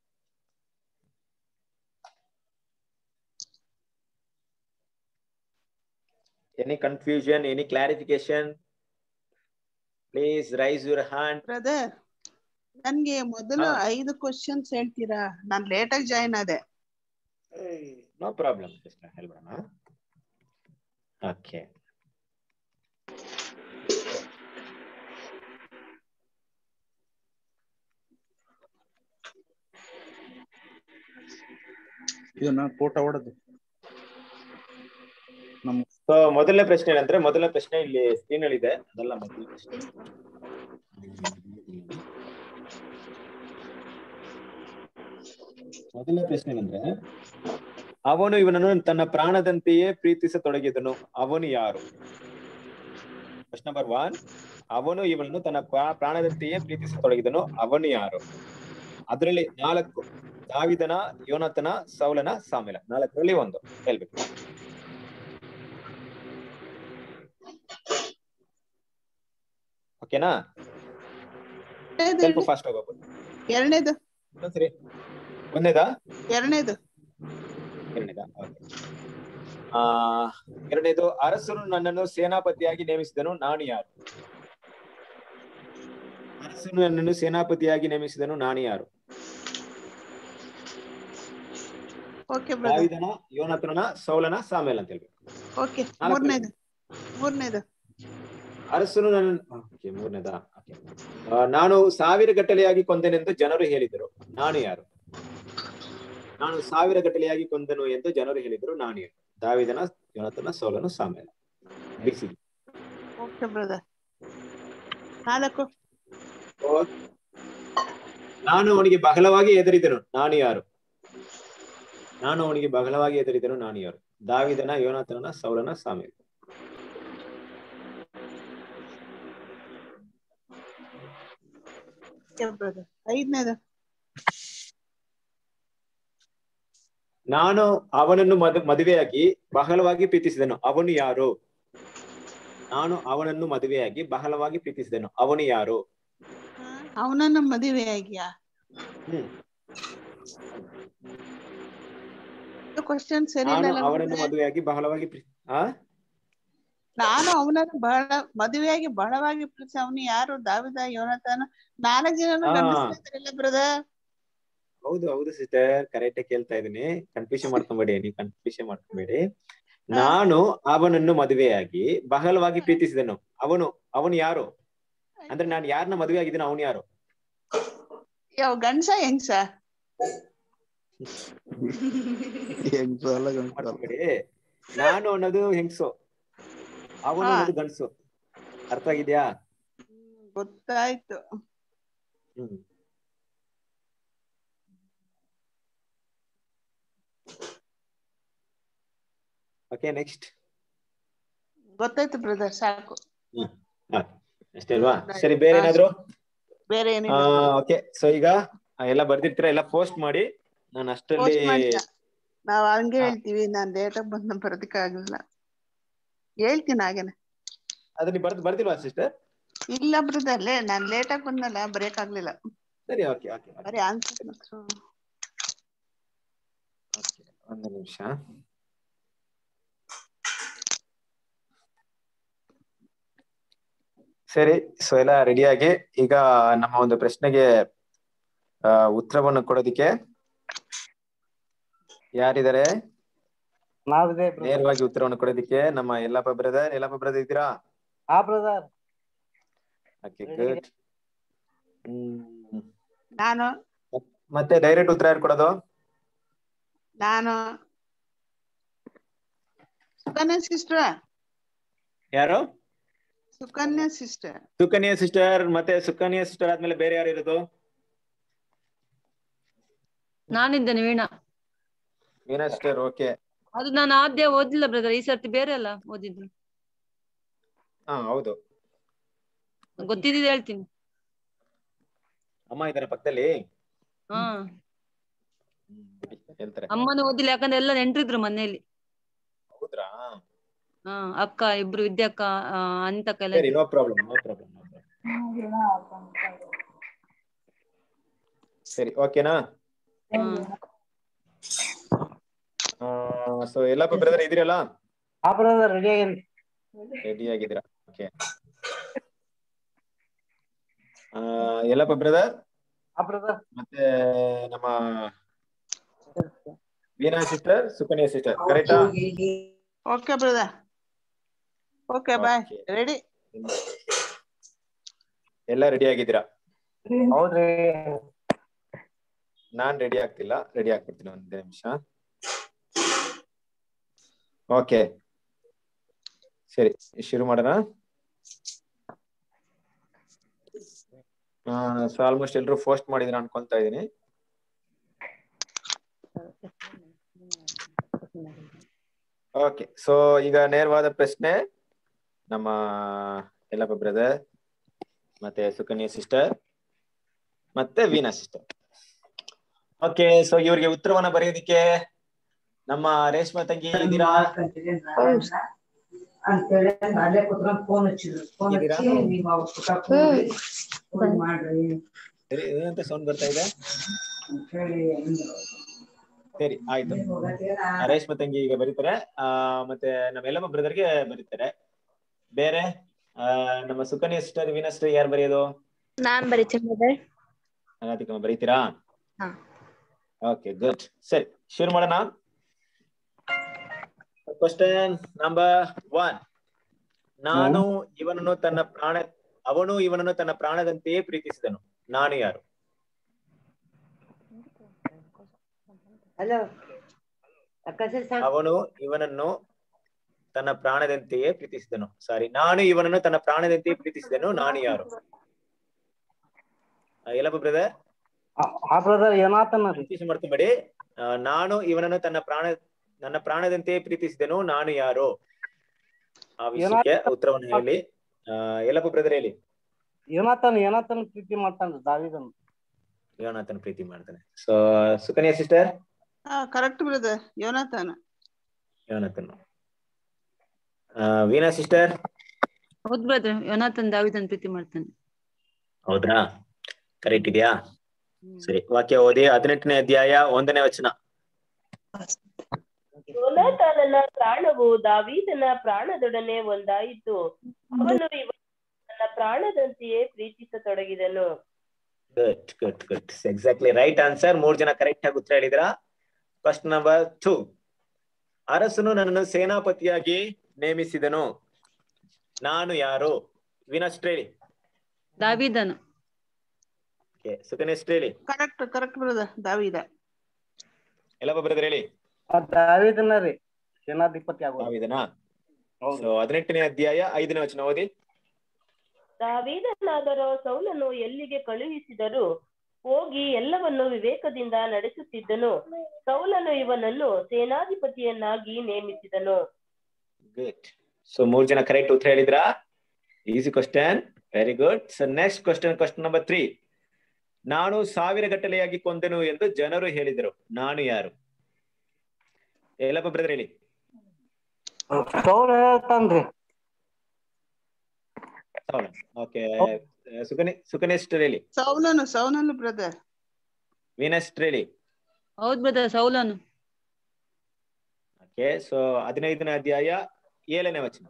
Speaker 1: any confusion any clarification please raise your hand
Speaker 5: brother ನನ್ಗೆ ಮೊದಲು
Speaker 1: ಹಾ.
Speaker 5: ಐದು ಕ್ವಶನ್ಸ್ ಹೇಳ್ತೀರಾ ನಾನ್ ಲೇಟ್ ಆಗಿ ಜಾಯ್ನ್ ಆದೆ
Speaker 1: ನೋ ಪ್ರಾಬ್ಲಮ್ ಹೇಳ್ಬೇಡ ಓಕೆ
Speaker 6: ಇದನ್ನ ಫೋಟೋ ಹೊಡೆದು ನಮ್
Speaker 1: ಸೊ ಮೊದಲನೇ ಪ್ರಶ್ನೆ ಏನಂದ್ರೆ ಮೊದಲನೇ ಪ್ರಶ್ನೆ ಇಲ್ಲಿ ಸ್ಕ್ರೀನ್ ಅಲ್ಲಿ ಇದೆ ಅದಲ್ಲ ಮೊದಲನೇ ಪ್ರಶ್ನೆ ಮೊದಲನೇ ಪ್ರಶ್ನೆ ಏನಂದ್ರೆ ಅವನು ಇವನನ್ನು ತನ್ನ ಪ್ರಾಣದಂತೆಯೇ ಪ್ರೀತಿಸತೊಡಗಿದನು ಅವನು ಯಾರು ಪ್ರಶ್ನೆ ನಂಬರ್ ಒನ್ ಅವನು ಇವನನ್ನು ತನ್ನ ಪ್ರಾ- ಪ್ರಾಣದಂತೆಯೇ ಪ್ರೀತಿಸತೊಡಗಿದನು ಅವನು ಯಾರು ಅದರಲ್ಲಿ ನಾಲ್ಕು ದಾವಿದನ ಯೋನತನ ಸೌಲನ ಸಾಮೇಲ ನಾಲ್ಕರಲ್ಲಿ ಒಂದು ಹೇಳ್ಬೇಕು ಓಕೆನಾ
Speaker 5: ಎರಡ್ನೇದು
Speaker 1: ಸ್ವಲ್ಪ
Speaker 5: ಹೇಳಿ.
Speaker 1: ಫಾಸ್ಟ್ ಹೋಗ್ಬೋದು
Speaker 5: ಎರಡನೇದು
Speaker 1: ಇನ್ನೊಂದ್ಸರಿ ಒಂದೇದಾ
Speaker 5: ಎರಡನೇದು
Speaker 1: ಎರಡನೇದಾ Okay. ಆ ಎರಡನೇದು ಅರಸನು ನನ್ನನ್ನು ಸೇನಾಪತಿಯಾಗಿ ನೇಮಿಸಿದನು ನಾನು ಯಾರು ಅರಸನು ನನ್ನನ್ನು ಸೇನಾಪತಿಯಾಗಿ ನೇಮಿಸಿದನು ನಾನು ಯಾರು
Speaker 5: ಓಕೆ ಬ್ರದರ್
Speaker 1: ದಾವಿದನ ಯೋನತನ ಸೌಲನ ಸಾಮೇಲ್ ಅಂತ ಹೇಳ್ಬೇಕು
Speaker 5: ಓಕೆ
Speaker 1: ನಾಲ್ಕು
Speaker 5: ಮೂರನೇದು ಮೂರನೇದು
Speaker 1: ಅರಸನು ನನ್ನ ಓಕೆ ಮೂರನೇದಾ Okay. ಆ, ನಾನು ಸಾವಿರ ಗಟ್ಟಲೆಯಾಗಿ ಕೊಂದೆನೆಂದು ಜನರು ಹೇಳಿದರು ನಾನು ಯಾರು ನಾನು ಸಾವಿರ ಗಟ್ಟಲೆಯಾಗಿ ಕೊಂದನು ಎಂದು ಜನರು ಹೇಳಿದರು ನಾನು ಯಾರು ದಾವಿದನ ಯೋನತನ ಸೋಲನು ಸಾಮೇಲ ಬಿಸಿ
Speaker 5: ಓಕೆ ಬ್ರದರ್ ನಾಲ್ಕು
Speaker 1: ನಾನು ಅವನಿಗೆ ಬಹಳವಾಗಿ ಎದುರಿದನು ನಾನು ಯಾರು ನಾನು ಅವನಿಗೆ ಬಹಳವಾಗಿ ಎದುರಿದನು ನಾನು ಯಾರು ದಾವಿದನ ಯೋನಾಥನ ಸೌಲನ ಸಾಮೇಲ
Speaker 5: ಬ್ರದರ್ ಐದನೇದು
Speaker 1: ನಾನು ಅವನನ್ನು ಮದು ಮದುವೆಯಾಗಿ ಬಹಳವಾಗಿ ಪ್ರೀತಿಸಿದನು ಅವನು ಯಾರು ನಾನು ಅವನನ್ನು ಮದುವೆಯಾಗಿ ಬಹಳವಾಗಿ ಪ್ರೀತಿಸಿದನು ಅವನು ಯಾರು
Speaker 5: ಅವನನ್ನು ಮದುವೆ ಆಗ್ಯಾ
Speaker 1: ಹ್ಮ್
Speaker 5: ಕ್ವಶನ್ ಸರಿ
Speaker 1: ನಾನು
Speaker 5: ಇಲ್ಲ
Speaker 1: ಅವನನ್ನು ಮದುವೆಯಾಗಿ ಬಹಳವಾಗಿ ಪ್ರೀ ಆ
Speaker 5: ನಾನು ಅವನನ್ನು ಬಹಳ ಮದುವೆಯಾಗಿ ಬಹಳವಾಗಿ ಪ್ರೀತಿಸಿ ಅವನು ಯಾರು ದಾವಿದ ಯೋನತಾನ ನಾಲ್ಕು ಜನ
Speaker 1: ಹಾ.
Speaker 5: ಗಂಡಸ್ರಿಲ್ಲ ಬ್ರದರ್
Speaker 1: ಹೌದು ಹೌದು ಸಿಸ್ಟರ್ ಕರೆಕ್ಟ್ ಕೇಳ್ತಾ ಇದೀನಿ ಕನ್ಫ್ಯೂಷನ್ ಮಾಡ್ಕೊಂಬೇಡಿ ನೀವು ಕನ್ಫ್ಯೂಷನ್ ಮಾಡ್ಕೊಂಬೇಡಿ ನಾನು ಅವನನ್ನು ಮದುವೆಯಾಗಿ ಬಹಳವಾಗಿ ಪ್ರೀತಿಸಿದನು ಅವನು ಅವನು ಯಾರು ಅಂದ್ರೆ ನಾನು ಯಾರನ್ನ ಮದುವೆ ಆಗಿದ್ದೀನೋ ಅವನು ಯಾರು
Speaker 5: ಯಾವ ಗಂಡ್ಸ ಹೆಂಗ್ಸ
Speaker 6: ಹೆಂಗ್ಸು ಅಲ್ಲ ಗಂಡ್ಸು ಅಲ್ಲ.
Speaker 1: ಮಾಡ್ಕೊಂಬೇಡಿ ನಾನು ಅನ್ನೋದು ಹೆಂಗ್ಸು ಅವನು
Speaker 5: ಹಾ.
Speaker 1: ಅನ್ನೋದು ಗಂಡ್ಸು ಅರ್ಥ ಆಗಿದ್ಯಾ
Speaker 5: ಗೊತ್ತಾಯ್ತು
Speaker 1: ಹ್ಮ್ ಓಕೆ ನೆಕ್ಸ್ಟ್
Speaker 5: ಗೊತ್ತಾಯ್ತು ಬ್ರದರ್ ಸಾಕು
Speaker 1: ಅಷ್ಟೇ ಅಲ್ವಾ ಸರಿ ಬೇರೆ ಏನಾದ್ರು
Speaker 5: ಬೇರೆ ಏನಿಲ್ಲ
Speaker 1: ಓಕೆ ಸೊ ಈಗ ಆ, ಎಲ್ಲ ಬರ್ದಿರ್ತೀರ ಎಲ್ಲ ಪೋಸ್ಟ್ ಮಾಡಿ ನಾನು ಅಷ್ಟರಲ್ಲಿ
Speaker 5: ಪೋಸ್ಟ್ ಮಾಡಿಲ್ಲ ನಾವ್ ಹಂಗೆ
Speaker 1: ಹಾ.
Speaker 5: ಹೇಳ್ತೀವಿ ನಾನ್ ಲೇಟಾಗಿ ಬಂದ ಬರೋದಕ್ಕೆ ಆಗ್ಲಿಲ್ಲ ಹೇಳ್ತೀನಿ ಹಾಗೇನೆ
Speaker 1: ಅದು ನೀವು ಬರ್ದು ಬರ್ದಿಲ್ವಾ ಸಿಸ್ಟರ್
Speaker 5: ಇಲ್ಲ ಬ್ರದರ್ ಲೇ ನಾನ್ ಲೇಟಾಗಿ ಬಂದಲ್ಲ ಬರೆಯಕ್ ಆಗ್ಲಿಲ್ಲ
Speaker 1: ಸರಿ ಓಕೆ ಓಕೆ
Speaker 5: ಬರೀ ಆನ್ಸರ್
Speaker 1: ಒಂದು ನಿಮಿಷ ಸರಿ ಸೊ ಎಲ್ಲ ರೆಡಿಯಾಗಿ ಈಗ ನಮ್ಮ ಒಂದು ಪ್ರಶ್ನೆಗೆ ಆ, ಉತ್ತರವನ್ನು ಕೊಡೋದಿಕ್ಕೆ ಯಾರಿದ್ದಾರೆ
Speaker 7: ನಾವಿದೆ
Speaker 1: ನೇರವಾಗಿ ಉತ್ತರವನ್ನು ಕೊಡೋದಿಕ್ಕೆ ನಮ್ಮ ಯಲ್ಲಪ್ಪ ಬ್ರದರ್ ಯಲ್ಲಪ್ಪ ಬ್ರದರ್ ಇದ್ದೀರಾ
Speaker 7: ಹಾ ಬ್ರದರ್
Speaker 1: ಓಕೆ ಗುಡ್ ಹ್ಮ್
Speaker 5: ನಾನು
Speaker 1: ಮತ್ತೆ ಡೈರೆಕ್ಟ್ ಉತ್ತರ ಯಾರು ಕೊಡೋದು
Speaker 5: ನಾನು ಸುಕನ್ಯಾ ಸಿಸ್ಟರ್
Speaker 1: ಯಾರು
Speaker 5: ಸುಕನ್ಯಾ ಸಿಸ್ಟರ್
Speaker 1: ಸುಕನ್ಯಾ ಸಿಸ್ಟರ್ ಮತ್ತೆ ಸುಕನ್ಯಾ ಸಿಸ್ಟರ್ ಆದ್ಮೇಲೆ ಬೇರೆ ಯಾರು ಇರೋದು
Speaker 4: ನಾನಿದ್ದೇನೆ ವೀಣಾ
Speaker 1: ಮೀನಾ ಸಿಸ್ಟರ್ ಓಕೆ
Speaker 4: ಅದು ನಾನು ಆದ್ಯ ಓದಿಲ್ಲ ಬ್ರದರ್ ಈ ಸರ್ತಿ ಬೇರೆ ಅಲ್ಲ ಓದಿದ್ದು
Speaker 1: ಹಾ ಹೌದು
Speaker 4: ಗೊತ್ತಿದ್ದು ಹೇಳ್ತೀನಿ
Speaker 1: ಅಮ್ಮ ಇದಾರೆ ಪಕ್ಕದಲ್ಲಿ
Speaker 4: ಹಾ
Speaker 1: ಹೇಳ್ತಾರೆ
Speaker 4: ಅಮ್ಮನ ಓದಿಲ್ಲ ಯಾಕಂದ್ರೆ ಎಲ್ಲ ನೆಂಟ್ರಿದ್ರು ಮನೆಯಲ್ಲಿ
Speaker 1: ಹೌದ್ರಾ
Speaker 4: ಹಾ ಅಕ್ಕ ಇಬ್ರು ವಿದ್ಯಕ್ಕ ಆ, ಅನಿತಕ್ಕ ಎಲ್ಲ
Speaker 1: ಸರಿ ನೋ ಪ್ರಾಬ್ಲಮ್ ನೋ ಪ್ರಾಬ್ಲಮ್ ಸರಿ ಓಕೆನಾ
Speaker 4: ಹ್ಮ್.
Speaker 1: ಸೊ ಎಲ್ಲಪ್ಪ ಬ್ರದರ್ ಇದ್ದೀರಲ್ಲ
Speaker 7: ಹಾ ಬ್ರದರ್ ರೆಡಿ ಆಗಿರಿ
Speaker 1: ರೆಡಿ ಆಗಿದ್ದೀರಾ ಓಕೆ ಎಲ್ಲಪ್ಪ ಬ್ರದರ್
Speaker 7: ಹಾ ಬ್ರದರ್
Speaker 1: ಮತ್ತೆ ನಮ್ಮ ವೀಣಾ ಸಿಸ್ಟರ್ ಸುಕನ್ಯಾ ಸಿಸ್ಟರ್ ಕರೆಕ್ಟಾ
Speaker 5: okay brother okay bye ready
Speaker 1: ಎಲ್ಲ ರೆಡಿ ಆಗಿದ್ದೀರಾ
Speaker 7: ಹೌದ್ರಿ
Speaker 1: ನಾನ್ ರೆಡಿ ಆಗ್ತಿಲ್ಲ ರೆಡಿ ಆಗ್ಬಿಡ್ತೀನಿ ಒಂದ್ ನಿಮಿಷ ಓಕೆ ಸರಿ ಶುರು ಮಾಡೋಣ ಸೊ ಆಲ್ಮೋಸ್ಟ್ ಎಲ್ರು ಪೋಸ್ಟ್ ಮಾಡಿದ್ರ ಅನ್ಕೊಂತಾ ಇದೀನಿ ಓಕೆ ಸೊ ಈಗ ನೇರವಾದ ಪ್ರಶ್ನೆ ನಮ್ಮ ಎಲ್ಲಪ್ಪ ಬ್ರದರ್ ಮತ್ತೆ ಸುಕನ್ಯಾ ಸಿಸ್ಟರ್ ಮತ್ತೆ ವೀಣಾ ಸಿಸ್ಟರ್ ಓಕೆ ಸೊ ಇವ್ರಿಗೆ ಉತ್ತರವನ್ನ ಬರೆಯೋದಿಕ್ಕೆ ನಮ್ಮ ರೇಷ್ಮಾ ತಂಗಿ ಇದ್ದೀರಾ
Speaker 8: ಅಂತೇಳಿ ಅಲ್ಲೇ ಕುತ್ಕೊಂಡ್ ಫೋನ್ ಹಚ್ಚಿದ್ರು ಫೋನ್
Speaker 1: ಇದ್ದೀರಾ?
Speaker 8: ಹಚ್ಚಿ ನೀವು ಅವ್ರ ಪುಟ ಹೋಗಿ ಹೋಗಿ ಮಾಡ್ರಿ
Speaker 1: ಸರಿ ಏನಂತ ಸೌಂಡ್ ಬರ್ತಾ ಇದೆ
Speaker 8: ಅಂತ ಹೇಳಿ ಅಂದ್ರು.
Speaker 1: ಸರಿ ಆಯ್ತು
Speaker 8: ಹೋಗತ್ತೇನ?
Speaker 1: ಆ, ರೇಷ್ಮಾ ತಂಗಿ ಈಗ ಬರೀತಾರೆ ಆ ಮತ್ತೆ ನಮ್ಮ ಎಲ್ಲಮ್ಮ ಬ್ರದರ್ಗೆ ಬರೀತಾರೆ ಬೇರೆ ಆ ನಮ್ಮ ಸುಕನ್ಯಾ ಸಿಸ್ಟರ್ ವೀಣಾ ಸಿಸ್ಟರ್ ಯಾರು ಬರೆಯೋದು
Speaker 9: ನಾನ್ ಬರಿತೀನಿ brother.
Speaker 1: ಅನಾಥಿಕಮ್ಮ ಬರೀತೀರಾ
Speaker 9: ಹಾ.
Speaker 1: ಓಕೆ ಗುಡ್ ಸರಿ ಶುರು ಮಾಡೋಣ ಕ್ವಶನ್ ನಂಬರ್ ಒನ್ ನಾನು ಇವನನ್ನು ತನ್ನ ಪ್ರಾಣ ಅವನು ಇವನನ್ನು ತನ್ನ ಪ್ರಾಣದಂತೆಯೇ ಪ್ರೀತಿಸಿದನು ನಾನು ಯಾರು
Speaker 10: ಹಲೋ ಅಕ್ಕಸರ್ ಸಾಂಗ್
Speaker 1: ಅವನು ಇವನನ್ನು ತನ್ನ ಪ್ರಾಣದಂತೆಯೇ ಪ್ರೀತಿಸಿದನು ಸಾರಿ ನಾನು ಇವನನ್ನು ತನ್ನ ಪ್ರಾಣದಂತೆಯೇ ಪ್ರೀತಿಸಿದನು ನಾನು ಯಾರು ಆ, ಎಲ್ಲಪ್ಪ ಬ್ರದರ್
Speaker 7: ಹಾ ಬ್ರದರ್ ಏನಾತನ ರೀ
Speaker 1: ಕನ್ಫ್ಯೂಷನ್ ಮಾಡ್ಕೊಂಬೇಡಿ ಆ, ನಾನು ಇವನನ್ನು ತನ್ನ ಪ್ರಾಣ ನನ್ನ ಪ್ರಾಣದಂತೆಯೇ ಪ್ರೀತಿಸಿದನು ನಾನು ಯಾರು ಆ ವಿಷಯಕ್ಕೆ ಉತ್ತರವನ್ನು ಹೇಳಿ ಆ, ಎಲ್ಲಪ್ಪ ಬ್ರದರ್ ಹೇಳಿ
Speaker 7: ಏನಾತನ ಏನಾತನ ಪ್ರೀತಿ ಮಾಡ್ತಾನ್ರಿ ದಾವಿದನ್
Speaker 1: ಯೋನಾಥನ್ ಪ್ರೀತಿ ಮಾಡ್ತಾನೆ so Sukanya sister
Speaker 5: correct brother ಯೋನಾಥಾನ
Speaker 1: ಯೋನಾಥನ್ ವೀಣಾ ಸಿಸ್ಟರ್
Speaker 4: ಹೌದ್ ಬ್ರದರ್ ಯೋನಾಥನ್ ದಾವಿದನ್ ಪ್ರೀತಿ ಮಾಡ್ತಾನೆ
Speaker 1: ಹೌದ್ರಾ ಕರೆಕ್ಟ್ ಇದೆಯಾ ಸರಿ ವಾಕ್ಯ ಓದಿ ಹದಿನೆಂಟನೇ ಅಧ್ಯಾಯ ಒಂದನೇ ವಚನ
Speaker 3: ಯೋನಾಥಾನನ ಪ್ರಾಣವು ದಾವೀದನ ಪ್ರಾಣದೊಡನೆ ಒಂದಾಯಿತು ಅವನು ಇವ ತನ್ನ ಪ್ರಾಣದಂತೆಯೇ ಪ್ರೀತಿಸತೊಡಗಿದನು
Speaker 1: good good good exactly right answer ಮೂರ್ ಜನ ಕರೆಕ್ಟ್ ಆಗಿ ಉತ್ತರ ಹೇಳಿದ್ರ ಫಸ್ಟ್ ನಂಬರ್ ಟೂ ಅರಸನು ನನ್ನನ್ನು ಸೇನಾಪತಿಯಾಗಿ ನೇಮಿಸಿದನು ನಾನು ಯಾರು ವಿನಸ್ಟ್ ಹೇಳಿ
Speaker 4: ದಾವಿದನು
Speaker 1: ಸುಕನ್ಯಸ್ಟ್ ಹೇಳಿ
Speaker 5: ಕರೆಕ್ಟ್ ಕರೆಕ್ಟ್ ಬ್ರದರ್ ದಾವಿದ
Speaker 1: ಎಲ್ಲಪ್ಪ ಬ್ರದರ್ ಹೇಳಿ
Speaker 7: ದಾವಿದನ ರೀ ಸೇನಾಧಿಪತಿ ಆಗೋದು
Speaker 1: ನಾವಿದನಾ ಸೊ ಹದಿನೆಂಟನೇ ಅಧ್ಯಾಯ ಐದನೇ ವಚನ ಓದಿ
Speaker 3: ದಾವೀದನಾದರೋ ಸೌಲನು ಎಲ್ಲಿಗೆ ಕಳುಹಿಸಿದರು ಹೋಗಿ ಎಲ್ಲವನ್ನು ವಿವೇಕದಿಂದ ನಡೆಸುತ್ತಿದ್ದನು ಸೌಲನು ಇವನನ್ನು ಸೇನಾಧಿಪತಿಯನ್ನಾಗಿ ನೇಮಿಸಿದನು
Speaker 1: ಗುಡ್ ಸೊ ಮೂರ್ ಜನ ಕರೆಕ್ಟ್ ಉತ್ತರ ಹೇಳಿದ್ರಾ easy question very good so next question question number three ನಾನು ಸಾವಿರ ಗಟ್ಟಲೆಯಾಗಿ ಕೊಂದೆನು ಎಂದು ಜನರು ಹೇಳಿದರು ನಾನು ಯಾರು ಎಲ್ಲಪ್ಪ ಬ್ರದರ್ ಹೇಳಿ
Speaker 7: ಸೌಲ ಹೇಳ್ತಾನ್ರಿ
Speaker 1: ಓಕೆ ಸುಕನಿ ಸುಕನಿಷ್ಠ ಹೇಳಿ
Speaker 5: ಸೌಲನು ಸೌಲನು ಬ್ರದರ್
Speaker 1: ವೀನಸ್ಟ್ ಹೇಳಿ
Speaker 4: ಹೌದ್ ಬ್ರದರ್ ಸೌಲನು
Speaker 1: ಓಕೆ ಸೊ ಹದಿನೈದನೇ ಅಧ್ಯಾಯ ಏಳನೇ ವಚನ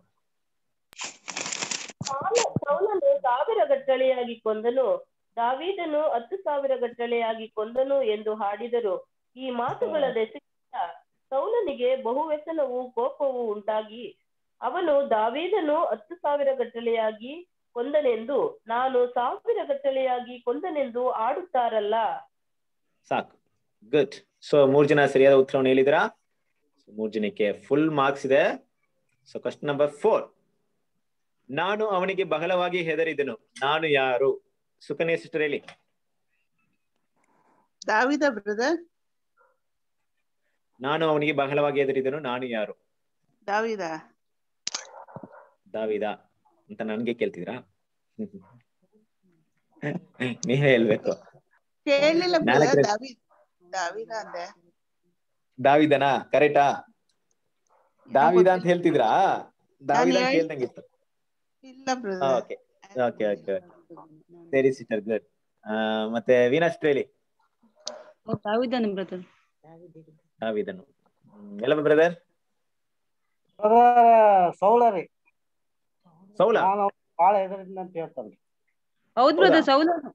Speaker 3: ಸೌಲ- ಸೌಲನು ಸಾವಿರ ಗಟ್ಟಲೆಯಾಗಿ ಕೊಂದನು ದಾವೀದನು ಹತ್ತು ಸಾವಿರ ಗಟ್ಟಲೆಯಾಗಿ ಕೊಂದನು ಎಂದು ಹಾಡಿದರು ಈ ಮಾತುಗಳ ದೆಸೆಯಿಂದ ಸೌಲನಿಗೆ ಬಹು ವ್ಯಸನವು ಕೋಪವು ಉಂಟಾಗಿ ಅವನು ದಾವೀದನು ಹತ್ತು ಸಾವಿರ ಗಟ್ಟಲೆಯಾಗಿ ಕೊಂದನೆಂದು ನಾನು ಸಾವಿರ ಗಟ್ಟಲೆಯಾಗಿ ಕೊಂದನೆಂದು ಆಡುತ್ತಾರಲ್ಲ
Speaker 1: ಸಾಕು ಗುಡ್ ಸೊ ಮೂರ್ ಜನ ಸರಿಯಾದ ಉತ್ತರವನ್ನು ಹೇಳಿದ್ರಾ So, ಮೂರ್ ಜನಕ್ಕೆ ಫುಲ್ ಮಾರ್ಕ್ಸ್ ಇದೆ ಸೊ ಕ್ವಶನ್ ನಂಬರ್ ಫೋರ್ ನಾನು ಅವನಿಗೆ ಬಹಳವಾಗಿ ಹೆದರಿದನು ನಾನು ಯಾರು ಸುಕನ್ಯಾ ಸಿಸ್ಟರ್ ಹೇಳಿ
Speaker 5: ದಾವಿದ ಬ್ರದರ್
Speaker 1: ನಾನು ಅವನಿಗೆ ಬಹಳವಾಗಿ ಹೆದರಿದನು ನಾನು ಯಾರು
Speaker 5: ದಾವಿದ
Speaker 1: ದಾವಿದ ಅಂತ ನನ್ಗೆ ಕೇಳ್ತಿದ್ರಾ ನೀವೇ ಹೇಳ್ಬೇಕು
Speaker 5: ಕೇಳಲಿಲ್ಲ
Speaker 1: ನಾಲ್ಕು
Speaker 5: ಬ್ರದರ್
Speaker 1: ಜನ-
Speaker 5: ದಾವಿದ ದಾವಿದ ಅಂದೆ
Speaker 1: ದಾವಿದನಾ ಕರೆಕ್ಟಾ ದಾವಿದ ಅಂತ ಹೇಳ್ತಿದ್ರಾ ದಾವಿದ ಅಂತ
Speaker 5: ಹೇಳ್-
Speaker 1: ಹೇಳ್ದಂಗಿತ್ತು
Speaker 5: ಇಲ್ಲ ಬ್ರದರ್
Speaker 1: ಓಕೆ ಓಕೆ ಓಕೆ ಸರಿ ಸಿಸ್ಟರ್ ಗುಡ್ ಮತ್ತೆ ವೀನಸ್ ಹೇಳಿ
Speaker 4: ಹೌದ್ ದಾವಿದನು ಬ್ರದರ್
Speaker 1: ದಾವಿದನು ಹ್ಮ್, ಎಲ್ಲ ಬ್ರದರ್
Speaker 7: ಬ್ರದರ್ ಸೌಲ ರೀ
Speaker 1: ಸೌಲ
Speaker 7: ನಾನು ಬಾಳ ಹೆದರಿದ್ನ ಅಂತ ಹೇಳ್ತಾನ್ರಿ
Speaker 4: ಹೌದ್ ಬ್ರದರ್ ಸೌಲನು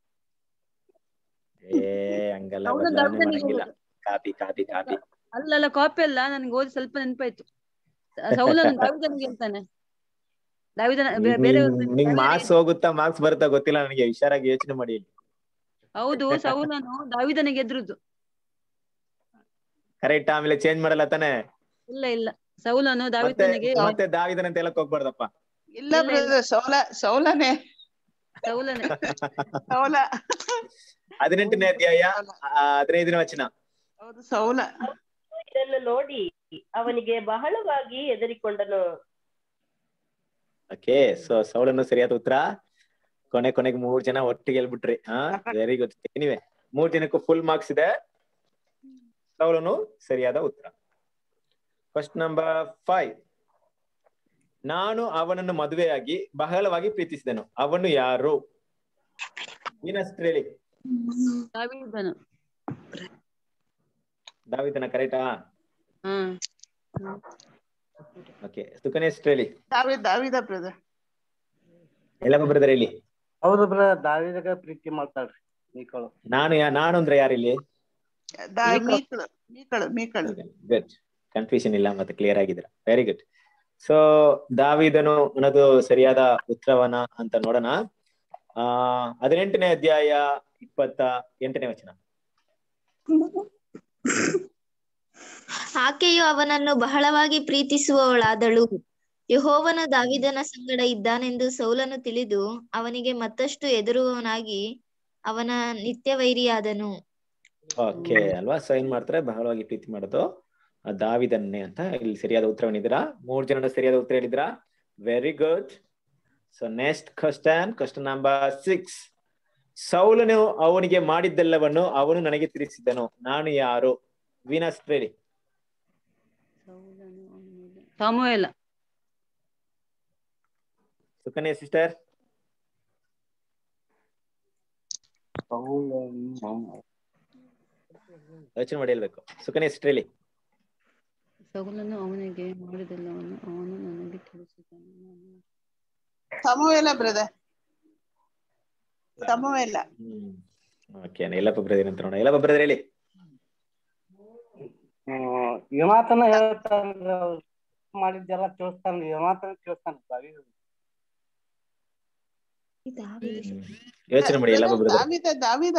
Speaker 1: ಏ ಹಂಗಲ್ಲ
Speaker 4: ಸೌಲ
Speaker 1: ಬದಲಾವಣೆ
Speaker 4: ದಾವಿದನಿಗೆ
Speaker 1: ಮಾಡಂಗಿಲ್ಲ ಕಾಪಿ ಕಾಪಿ ಕಾಪಿ
Speaker 4: ಅಲ್ಲಲ್ಲ ಕಾಪಿ ಅಲ್ಲ ನನ್ಗೆ ಓದಿ ಸ್ವಲ್ಪ ನೆನಪಾಯ್ತು ಸೌಲನು ದಾವಿದನಿಗೆ ಹೇಳ್ತಾನೆ ದಾವಿದನ ಬೇ- ಬೇರೆ
Speaker 1: ನಿಂಗ್ ಮಾರ್ಕ್ಸ್ ಹೋಗುತ್ತಾ ಮಾರ್ಕ್ಸ್ ಬರುತ್ತಾ ಗೊತ್ತಿಲ್ಲ ನನಗೆ ಹುಷಾರಾಗಿ ಯೋಚನೆ ಮಾಡಿ
Speaker 4: ಹೌದು ಸೌಲನು ದಾವಿದನಿಗೆ ಎದ್ರುದು
Speaker 1: ಕರೆಕ್ಟ್ ಆಮೇಲೆ ಚೇಂಜ್ ಮಾಡಲ್ಲ ತಾನೆ
Speaker 4: ಇಲ್ಲ ಇಲ್ಲ ಸೌಲನು
Speaker 1: ಮತ್ತೆ
Speaker 4: ದಾವಿದನಿಗೆ
Speaker 1: ಮತ್ತೆ ದಾವಿದನ ಅಂತ ಹೇಳಕ್ ಹೋಗ್ಬಾರ್ದಪ್ಪ
Speaker 5: ಇಲ್ಲ ಬ್ರದರ್ ಸೌಲ ಸೌಲನೇ
Speaker 4: ಸೌಲನೆ
Speaker 5: ಸೌಲ
Speaker 1: ಹದಿನೆಂಟನೇ ಅಧ್ಯಾಯ ಆ, ಹದಿನೈದನೇ ವಚನ
Speaker 5: ಹೌದು ಸೌಲ
Speaker 3: ಇದನ್ನು ನೋಡಿ ಅವನಿಗೆ ಬಹಳವಾಗಿ ಹೆದರಿಕೊಂಡನು
Speaker 1: ಓಕೆ ಸೊ ಸೌಳನ್ನು ಸರಿಯಾದ ಉತ್ತರ ಕೊನೆ ಕೊನೆಗೆ ಮೂರ್ ಜನ ಒಟ್ಟಿಗೆ ಹೇಳ್ಬಿಟ್ರಿ ಹಾ ವೆರಿ ಗುಡ್ ನೀವೇ ಮೂರ್ ಜನಕ್ಕೂ ಫುಲ್ ಮಾರ್ಕ್ಸ್ ಇದೆ ಸೌಳನು ಸರಿಯಾದ ಉತ್ತರ ಫಸ್ಟ್ ನಂಬರ್ ಫೈವ್ ನಾನು ಅವನನ್ನು ಮದುವೆಯಾಗಿ ಬಹಳವಾಗಿ ಪ್ರೀತಿಸಿದನು ಅವನು ಯಾರು ನೀನಷ್ಟು ಹೇಳಿ
Speaker 4: ದಾವಿದನು
Speaker 1: ದಾವಿದನ ಕರೆಕ್ಟಾ
Speaker 4: ಹ್ಮ್
Speaker 1: ಓಕೆ ಸುಕನೇಶ್ ಹೇಳಿ
Speaker 5: ದಾವಿದ ದಾವಿದ ಬ್ರದರ್
Speaker 1: ಎಲ್ಲ ಬ್ರದರ್ ಹೇಳಿ
Speaker 7: ಹೌದು ಬ್ರದರ್ ದಾವಿದಾಗ ಪ್ರೀತಿ ಮಾಡ್ತಾಳ್ರಿ ಮೀಕಳು
Speaker 1: ನಾನು ಯಾ ನಾನು ಅಂದ್ರೆ ಯಾರಿಲ್ಲಿ
Speaker 5: ದಾ ಮೀಕಳು ಮೀಕಳು ಮೀಕಳು
Speaker 1: ಗುಡ್ ಕನ್ಫ್ಯೂಷನ್ ಇಲ್ಲ ಮತ್ತೆ ಕ್ಲಿಯರ್ ಆಗಿದ್ರ ವೆರಿ ಗುಡ್ ಸೊ ದಾವಿದನು ಅನ್ನೋದು ಸರಿಯಾದ ಉತ್ತರವನ್ನ ಅಂತ ನೋಡೋಣ ಆ ಹದಿನೆಂಟನೇ ಅಧ್ಯಾಯ ಇಪ್ಪತ್ತ ಎಂಟನೇ ವಚನ
Speaker 9: ಆಕೆಯು ಅವನನ್ನು ಬಹಳವಾಗಿ ಪ್ರೀತಿಸುವವಳಾದಳು ಯೆಹೋವನು ದಾವಿದನ ಸಂಗಡ ಇದ್ದಾನೆಂದು ಸೌಲನು ತಿಳಿದು ಅವನಿಗೆ ಮತ್ತಷ್ಟು ಎದುರುವವನಾಗಿ ಅವನ ನಿತ್ಯ ವೈರಿಯಾದನು
Speaker 1: ಓಕೆ ಅಲ್ವಾ ಸೊ ಏನ್ ಮಾಡ್ತಾರೆ ಬಹಳವಾಗಿ ಪ್ರೀತಿ ಮಾಡೋದು ಆ ದಾವಿದನ್ನೇ ಅಂತ ಇಲ್ಲಿ ಸರಿಯಾದ ಉತ್ತರವನ್ನಿದ್ದೀರಾ ಮೂರ್ ಜನ ಸರಿಯಾದ ಉತ್ತರ ಹೇಳಿದ್ರಾ very good so next question question number six ಸೌಲನು ಅವನಿಗೆ ಮಾಡಿದ್ದೆಲ್ಲವನ್ನು ಅವನು ನನಗೆ ತಿಳಿಸಿದನು ನಾನು ಯಾರು ವೀನಸ್ ಹೇಳಿ
Speaker 5: ಸಾಮುವೇಲ
Speaker 1: ಸುಕನ್ಯಾ ಸಿಸ್ಟರ್ ಯೋಚನೆ ಮಾಡಿ ಹೇಳ್ಬೇಕು ಸುಕನ್ಯಾ ಸಿಸ್ಟರ್ ಹೇಳಿ
Speaker 4: ಸೌಲನು ಅವನಿಗೆ ಮಾಡಿದೆಲ್ಲವನ್ನು ಅವನು ನನಗೆ ತಿಳಿಸಿದನು ನಾನು
Speaker 5: ಸಮುವೇಲ ಬ್ರದರ್ ಸಮುವೇಲ
Speaker 1: ಹ್ಮ್ ಓಕೆ ಎಲ್ಲಪ್ಪ ಬ್ರದರ್ ಅಂತ ನೋಡ ಎಲ್ಲಪ್ಪ ಬ್ರದರ್ ಹೇಳಿ
Speaker 7: ಯುನಾತನ ಹೇಳ್ತಾನ ಮಾಡಿದ್ದೆಲ್ಲ ತಿಳಿಸ್ತಾನ ಯುನಾತನ ತಿಳಿಸ್ತಾನ ದಾವೀದ.
Speaker 1: ಯೋಚನೆ ಮಾಡಿ ಎಲ್ಲಪ್ಪ ಬ್ರದರ್
Speaker 5: ದಾವಿದ ದಾವಿದ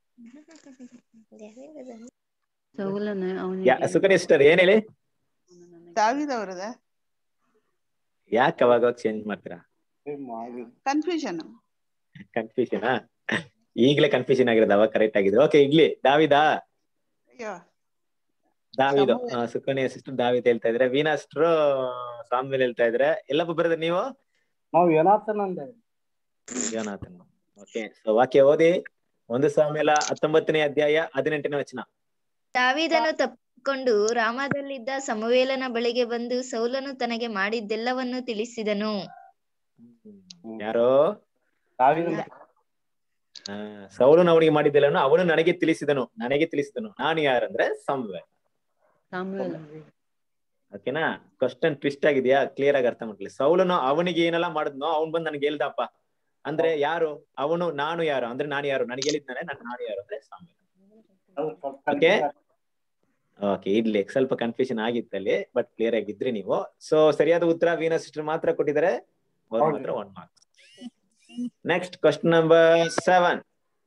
Speaker 4: ಸೌಲನು ಅವನಿಗೆ
Speaker 1: ಸುಕನ್ಯಾ ಸಿಸ್ಟರ್ ಏನ್ ಹೇಳಿ
Speaker 5: ದಾವಿದ ಅವರದ
Speaker 1: ಯಾಕೆ ಅವಾಗ ಚೇಂಜ್ ಮಾಡ್ತೀರಾ
Speaker 5: ಕನ್ಫ್ಯೂಷನ್
Speaker 1: ಕನ್ಫ್ಯೂಷನ್ ಈಗಲೇ ಕನ್ಫ್ಯೂಷನ್ ಆಗಿರೋದು ಅವಾಗ ಕರೆಕ್ಟ್ ಆಗಿದ್ರು ಓಕೆ ಇಗ್ಲಿ ದಾವಿದಾ
Speaker 5: ಅಯ್ಯೋ
Speaker 1: ದಾವಿದು ಸುಕನ್ಯಾ ಸಿಸ್ಟರ್ ದಾವಿದ್ ಹೇಳ್ತಾ ಇದ್ರೆ ವೀನಾ ಸಿಸ್ಟರ್ ಸಾಮ್ವೇಲ್ ಹೇಳ್ತಾ ಇದ್ರೆ ಎಲ್ಲಪ್ಪ ಬ್ರದರ್ ನೀವು
Speaker 7: ನಾವು ಯುನಾತನ ಅಂದೆ
Speaker 1: ಯೋನಾಥನ್ ಓಕೆ ಸೊ ವಾಕ್ಯ ಓದಿ ಒಂದು ಸಾಮೇಲ ಹತ್ತೊಂಬತ್ತನೇ ಅಧ್ಯಾಯ ಹದಿನೆಂಟನೇ ವಚನ
Speaker 9: ದಾವೀದನು ತಪ್ಪಿಕೊಂಡು ರಾಮದಲ್ಲಿದ್ದ ಸಮುವೇಲನ ಬಳಿಗೆ ಬಂದು ಸೌಲನು ತನಗೆ ಮಾಡಿದ್ದೆಲ್ಲವನ್ನು ತಿಳಿಸಿದನು
Speaker 1: ಯಾರೋ
Speaker 7: ದಾವೀದನ
Speaker 1: ಆ, ಸೌಲನು ಅವನಿಗೆ ಮಾಡಿದ್ದೆಲ್ಲನು ಅವನು ನನಗೆ ತಿಳಿಸಿದನು ನನಗೆ ತಿಳಿಸಿದನು ನಾನು ಯಾರಂದ್ರೆ ಸಂವೆ
Speaker 4: ಸಾಮುವೇಲ
Speaker 1: ಓಕೆನಾ ಕ್ವಶನ್ ಟ್ವಿಸ್ಟ್ ಆಗಿದ್ಯಾ ಕ್ಲಿಯರ್ ಆಗಿ ಅರ್ಥ ಮಾಡ್ಕೊಳ್ಳಿ ಸೌಲನು ಅವನಿಗೆ ಏನೆಲ್ಲ ಮಾಡಿದ್ನೋ ಅವ್ನ್ ಬಂದ್ ನನಗೆ ಹೇಳ್ದಪ್ಪ ಅಂದ್ರೆ ಯಾರು ಅವನು ನಾನು ಯಾರು ಅಂದ್ರೆ ನಾನು ಯಾರು ನನಗೆ ಹೇಳಿದ್ದಾನೆ ನಾನು ನಾನು ಯಾರು ಅಂದ್ರೆ ಸಾಮ್ಯ ಓಕೆ ಓಕೆ ಇಡ್ಲಿ ಸ್ವಲ್ಪ ಕನ್ಫ್ಯೂಷನ್ ಆಗಿತ್ತಲ್ಲಿ ಬಟ್ ಕ್ಲಿಯರ್ ಆಗಿದ್ರಿ ನೀವು ಸೊ ಸರಿಯಾದ ಉತ್ತರ ವೀನಾ ಸಿಸ್ಟರ್ ಮಾತ್ರ ಕೊಟ್ಟಿದ್ದಾರೆ ಅವ್ರು
Speaker 7: ಹೌದು.
Speaker 1: ಮಾತ್ರ one marks next question number seven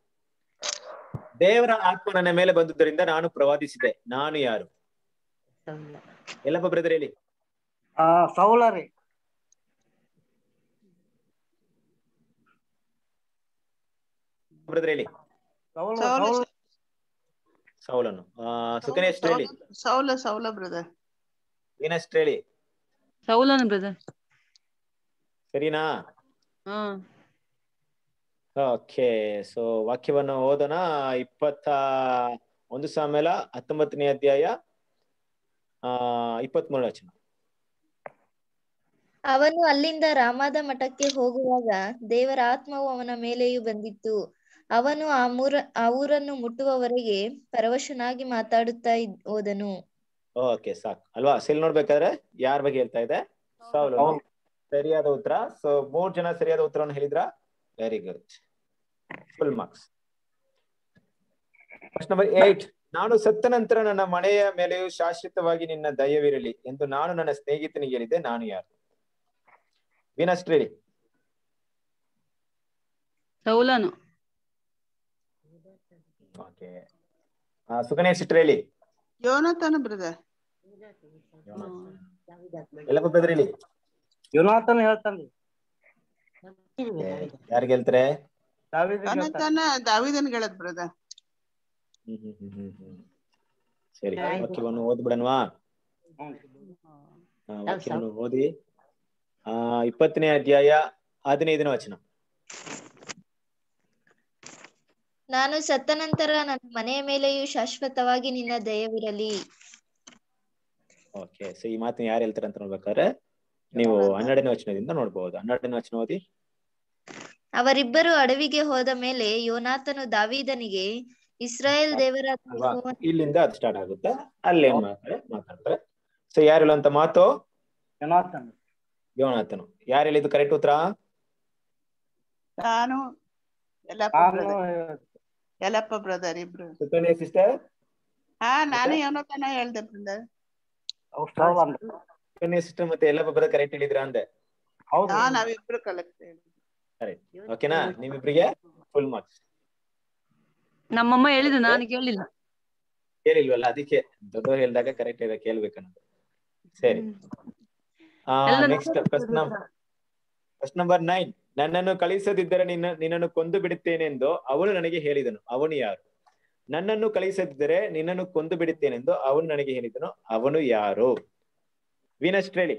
Speaker 1: ದೇವರ ಆತ್ಮ ನನ್ನ ಮೇಲೆ ಬಂದುದರಿಂದ ನಾನು ಪ್ರವಾದಿಸಿದೆ ನಾನು ಯಾರು ಎಲ್ಲಪ್ಪ ಬ್ರದರ್ ಹೇಳಿ
Speaker 7: ಆ ಸೌಲ ರೀ
Speaker 1: ಬ್ರದರ್ ಹೇಳಿ
Speaker 7: ಸೌಲ
Speaker 5: ಸೌಲ
Speaker 7: ಸೌಲ
Speaker 1: ಸೌಲನು ಆ ಸುಕನೇಶ್ ಹೇಳಿ
Speaker 5: ಸೌಲ ಸೌಲ ಬ್ರದರ್
Speaker 1: ವೀನಸ್ಟ್ ಹೇಳಿ
Speaker 4: ಸೌಲನು ಬ್ರದರ್
Speaker 1: ಸರಿನಾ
Speaker 4: ಹಾ
Speaker 1: ಓಕೆ ಸೊ ವಾಕ್ಯವನ್ನು ಓದೋಣ ಇಪ್ಪತ್ತ ಒಂದು ಸಾಮೇಲ ಹತ್ತೊಂಬತ್ತನೇ ಅಧ್ಯಾಯ ಆ ಇಪ್ಪತ್ಮೂರು ವಚನ
Speaker 9: ಅವನು ಅಲ್ಲಿಂದ ರಾಮದ ಮಠಕ್ಕೆ ಹೋಗುವಾಗ ದೇವರ ಆತ್ಮವು ಅವನ ಮೇಲೆಯೂ ಬಂದಿತ್ತು ಅವನು ಆ ಮೂರ ಆ ಊರನ್ನು ಮುಟ್ಟುವವರೆಗೆ ಪರವಶನಾಗಿ ಮಾತಾಡುತ್ತಾ ಇದ್- ಹೋದನು
Speaker 1: ಓಕೆ ಸಾಕು ಅಲ್ವಾ ಸೆಲ್ ನೋಡ್ಬೇಕಾದ್ರೆ ಯಾರ ಬಗ್ಗೆ ಹೇಳ್ತಾ ಇದೆ ಸೌಲು
Speaker 7: ಸೌಲು.
Speaker 1: ಸರಿಯಾದ ಉತ್ತರ ಸೊ ಮೂರ್ ಜನ ಸರಿಯಾದ ಉತ್ತರವನ್ನು ಹೇಳಿದ್ರ very good full marks question number eight ನಾನು ಸತ್ತ ನಂತರ ನನ್ನ ಮನೆಯ ಮೇಲೆಯೂ ಶಾಶ್ವತವಾಗಿ ನಿನ್ನ ದಯವಿರಲಿ ಎಂದು ನಾನು ನನ್ನ ಸ್ನೇಹಿತನಿಗೆ ಹೇಳಿದೆ ನಾನು ಯಾರು ವೀನಸ್ಟ್ ಹೇಳಿ
Speaker 4: ಸೌಲನು
Speaker 1: ಓಕೆ ಸುಕನ್ಯಾ ಸಿಸ್ಟರ್ ಹೇಳಿ
Speaker 5: ಯೋನತನ ಬ್ರದರ್
Speaker 1: ಎಲ್ಲಪ್ಪ ಬ್ರದರ್ ಹೇಳಿ
Speaker 7: ಯುನಾತನ ಹೇಳ್ತಾನ್ರಿ
Speaker 1: ಯಾರಿಗೆ ಹೇಳ್ತಾರೆ
Speaker 7: ದಾವೀದನಿಗೆ ಹೇಳ್ತಾನೆ
Speaker 5: ಯೋನತನ ದಾವಿದನ್ ಹೇಳದ್ ಬ್ರದರ್
Speaker 1: ಹ್ಮ್ ಹ್ಮ್ ಹ್ಮ್ ಹ್ಮ್ ಹ್ಮ್ ಸರಿ ವಾಕ್ಯವನ್ನು ಓದ್ಬಿಡನ್ವಾ
Speaker 7: ಹ್ಮ್.
Speaker 1: ಆ, ವಾಕ್ಯವನ್ನು ಓದಿ ಆ ಇಪ್ಪತ್ತನೇ ಅಧ್ಯಾಯ ಹದಿನೈದನೇ ವಚನ
Speaker 9: ನಾನು ಸತ್ತ ನಂತರ ನನ್ನ ಮನೆಯ ಮೇಲೆಯೂ ಶಾಶ್ವತವಾಗಿ ನಿನ್ನ ದಯವಿರಲಿ
Speaker 1: ಓಕೆ ಸೊ ಈ ಮಾತನ್ನ ಯಾರು ಹೇಳ್ತಾರೆ ಅಂತ ನೋಡ್ಬೇಕಾದ್ರೆ ನೀವು ಹನ್ನೆರಡನೇ ವಚನದಿಂದ ನೋಡ್ಬಹುದು ಹನ್ನೆರಡನೇ ವಚನ ಓದಿ
Speaker 9: ಅವರಿಬ್ಬರು ಅಡವಿಗೆ ಹೋದ ಮೇಲೆ ಯೋನಾತನು ದಾವೀದನಿಗೆ ಇಸ್ರಾಯೇಲ್ ದೇವರಾದ
Speaker 1: ಅಲ್ವಾ
Speaker 9: ಯೆಹೋವನು
Speaker 1: ಇಲ್ಲಿಂದ ಅದು ಸ್ಟಾರ್ಟ್ ಆಗುತ್ತೆ ಅಲ್ಲಿ ಏನ್ ಮಾಡ್ತಾರೆ ಮಾತಾಡ್ತಾರೆ ಸೊ ಯಾರು ಹೇಳುವಂತ ಮಾತು
Speaker 7: ಯುನಾತನ
Speaker 1: ಯೋನಾಥನು ಯಾರು ಹೇಳಿದ್ದು ಕರೆಕ್ಟ್ ಉತ್ತರ
Speaker 5: ನಾನು ಎಲ್ಲಪ್ಪ
Speaker 7: ನಾನು
Speaker 5: ಬ್ರದರ್ ಎಲ್ಲಪ್ಪ ಬ್ರದರ್ ಇಬ್ರು
Speaker 1: ಸುಕನ್ಯಾ ಸಿಸ್ಟರ್
Speaker 5: ಹಾ ನಾನು ಯೋನತನ ಹೇಳ್ದೆ ಬ್ರದರ್
Speaker 1: ಸಿಸ್ಟರ್ ಮತ್ತೆ ಎಲ್ಲ ಒಬ್ಬರ ಕರೆಕ್ಟ್ ಹೇಳಿದ್ರ ಅಂದೆ
Speaker 5: ಹಾ ನಾವಿಬ್ರು ಕಲೆಕ್ಟ್
Speaker 1: ಕರೆಕ್ಟ್ ಓಕೆನಾ ನಿಮ್ಮಿಬ್ರಿಗೆ ಫುಲ್ ಮಾರ್ಕ್ಸ್
Speaker 11: ನಮ್ಮಮ್ಮ ಹೇಳಿದ್ರು ನಾನು ಕೇಳಿಲ್ಲ
Speaker 1: ಕೇಳಿಲ್ವಲ್ಲ ಅದಕ್ಕೆ ದೊಡ್ಡವ್ರು ಹೇಳಿದಾಗ ಕರೆಕ್ಟ್ ಇದೆ ಕೇಳ್ಬೇಕನ್ನೋದು ಸರಿ
Speaker 11: ಎಲ್ಲ
Speaker 1: next first number first number nine ನನ್ನನ್ನು ಕಳಿಸದಿದ್ದರೆ ನಿನ್ನ ನಿನ್ನನ್ನು ಕೊಂದು ಬಿಡುತ್ತೇನೆಂದು ಅವನು ನನಗೆ ಹೇಳಿದನು ಅವನು ಯಾರು ನನ್ನನ್ನು ಕಳಿಸದಿದ್ದರೆ ನಿನ್ನನ್ನು ಕೊಂದು ಬಿಡುತ್ತೇನೆಂದು ಅವನು ನನಗೆ ಹೇಳಿದನು ಅವನು ಯಾರು ವೀನಸ್ಟ್ ಹೇಳಿ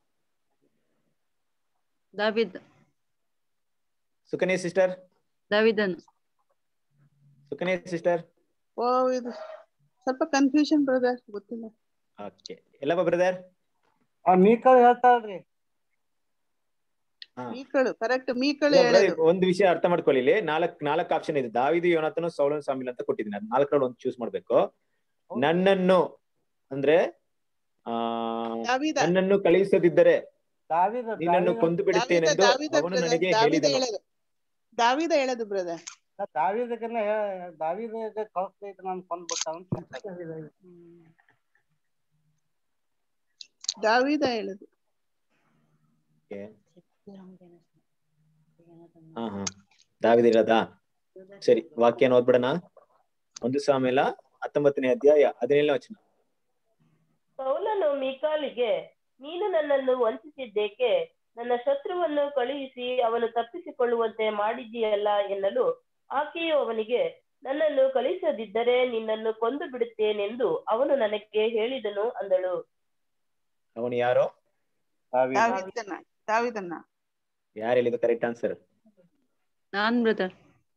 Speaker 11: ದಾವಿದ್
Speaker 1: ಸುಕನ್ಯಾ ಸಿಸ್ಟರ್
Speaker 11: ದಾವಿದನ್
Speaker 1: ಸುಕನ್ಯಾ ಸಿಸ್ಟರ್
Speaker 5: ಓ ಇದು ಸ್ವಲ್ಪ ಕನ್ಫ್ಯೂಷನ್ ಬ್ರದರ್ ಗೊತ್ತಿಲ್ಲ
Speaker 1: ಓಕೆ ಎಲ್ಲಪ್ಪ ಬ್ರದರ್
Speaker 7: ಮೀಕಲ್ ಹೇಳ್ತಾಳ್ರಿ
Speaker 5: ಮೀಕಳು ಕರೆಕ್ಟ್ ಮೀಕಳು
Speaker 1: ಇಲ್ಲ, brother,
Speaker 5: ಹೇಳೋದು
Speaker 1: ಒಂದು ವಿಷಯ ಅರ್ಥ ಮಾಡ್ಕೊಳ್ಳಿ ಇಲ್ಲಿ ನಾಲ್ಕ್ ನಾಲ್ಕು ಆಪ್ಷನ್ ಇದೆ ದಾವಿದು ಯೋನಾಥನು ಸೌಲನ್ ಸಾಮಿಲ್ ಅಂತ ಕೊಟ್ಟಿದ್ದೀನಿ ಅದ್ ನಾಲ್ಕರಲ್ಲಿ ಒಂದು ಚೂಸ್ ಮಾಡ್ಬೇಕು ನನ್ನನ್ನು ಅಂದ್ರೆ ಆ
Speaker 5: ದಾವೀದ.
Speaker 1: ನನ್ನನ್ನು ಕಳುಹಿಸದಿದ್ದರೆ
Speaker 7: ದಾವಿದ
Speaker 1: ನಿನ್ನನ್ನು ಕೊಂದು ಬಿಡುತ್ತೇನೆಂದು
Speaker 5: ದಾವಿದ
Speaker 1: ಅವನು
Speaker 5: brother,
Speaker 1: ನನಗೆ
Speaker 5: ದಾವಿದ
Speaker 1: ಹೇಳಿದನು
Speaker 5: ಹೇಳೋದು ದಾವಿದ ಹೇಳೋದು ಬ್ರದರ್
Speaker 7: ದಾವಿದಕ್ಕನ್ನ ದಾವಿದ ಕಳಿಸ್ತೈತೆ ನಾನು ಕೊಂದ್ಬಿಟ್ಟ
Speaker 5: ದಾವಿದ ಹೇಳೋದು
Speaker 1: Okay. ಹಾ ಹಾ ದಾವಿದ ಇರೋದಾ ಸರಿ ವಾಕ್ಯನ ಓದ್ಬಿಡೋಣ ಒಂದು ಸಾಮೇಲ ಹತ್ತೊಂಬತ್ತನೇ ಅಧ್ಯಾಯ ಹದಿನೇಳನೇ ವಚನ
Speaker 3: ಸೌಲನು ಮೀಕಾಲಿಗೆ ನೀನು ನನ್ನನ್ನು ವಂಚಿಸಿದ್ದೇಕೆ ನನ್ನ ಶತ್ರುವನ್ನು ಕಳುಹಿಸಿ ಅವನು ತಪ್ಪಿಸಿಕೊಳ್ಳುವಂತೆ ಮಾಡಿದ್ದೀಯಲ್ಲ ಎನ್ನಲು ಆಕೆಯು ಅವನಿಗೆ ನನ್ನನ್ನು ಕಳುಹಿಸದಿದ್ದರೆ ನಿನ್ನನ್ನು ಕೊಂದು ಬಿಡುತ್ತೇನೆಂದು ಅವನು ನನಗೆ ಹೇಳಿದನು ಅಂದಳು
Speaker 1: ಅವನು ಯಾರೋ
Speaker 5: ದಾವಿದನ ದಾವಿದನ್ನ
Speaker 1: ಯಾರು ಹೇಳಿದ ಕರೆಕ್ಟ್ ಆನ್ಸರ್
Speaker 11: ನಾನ್ ಬ್ರದರ್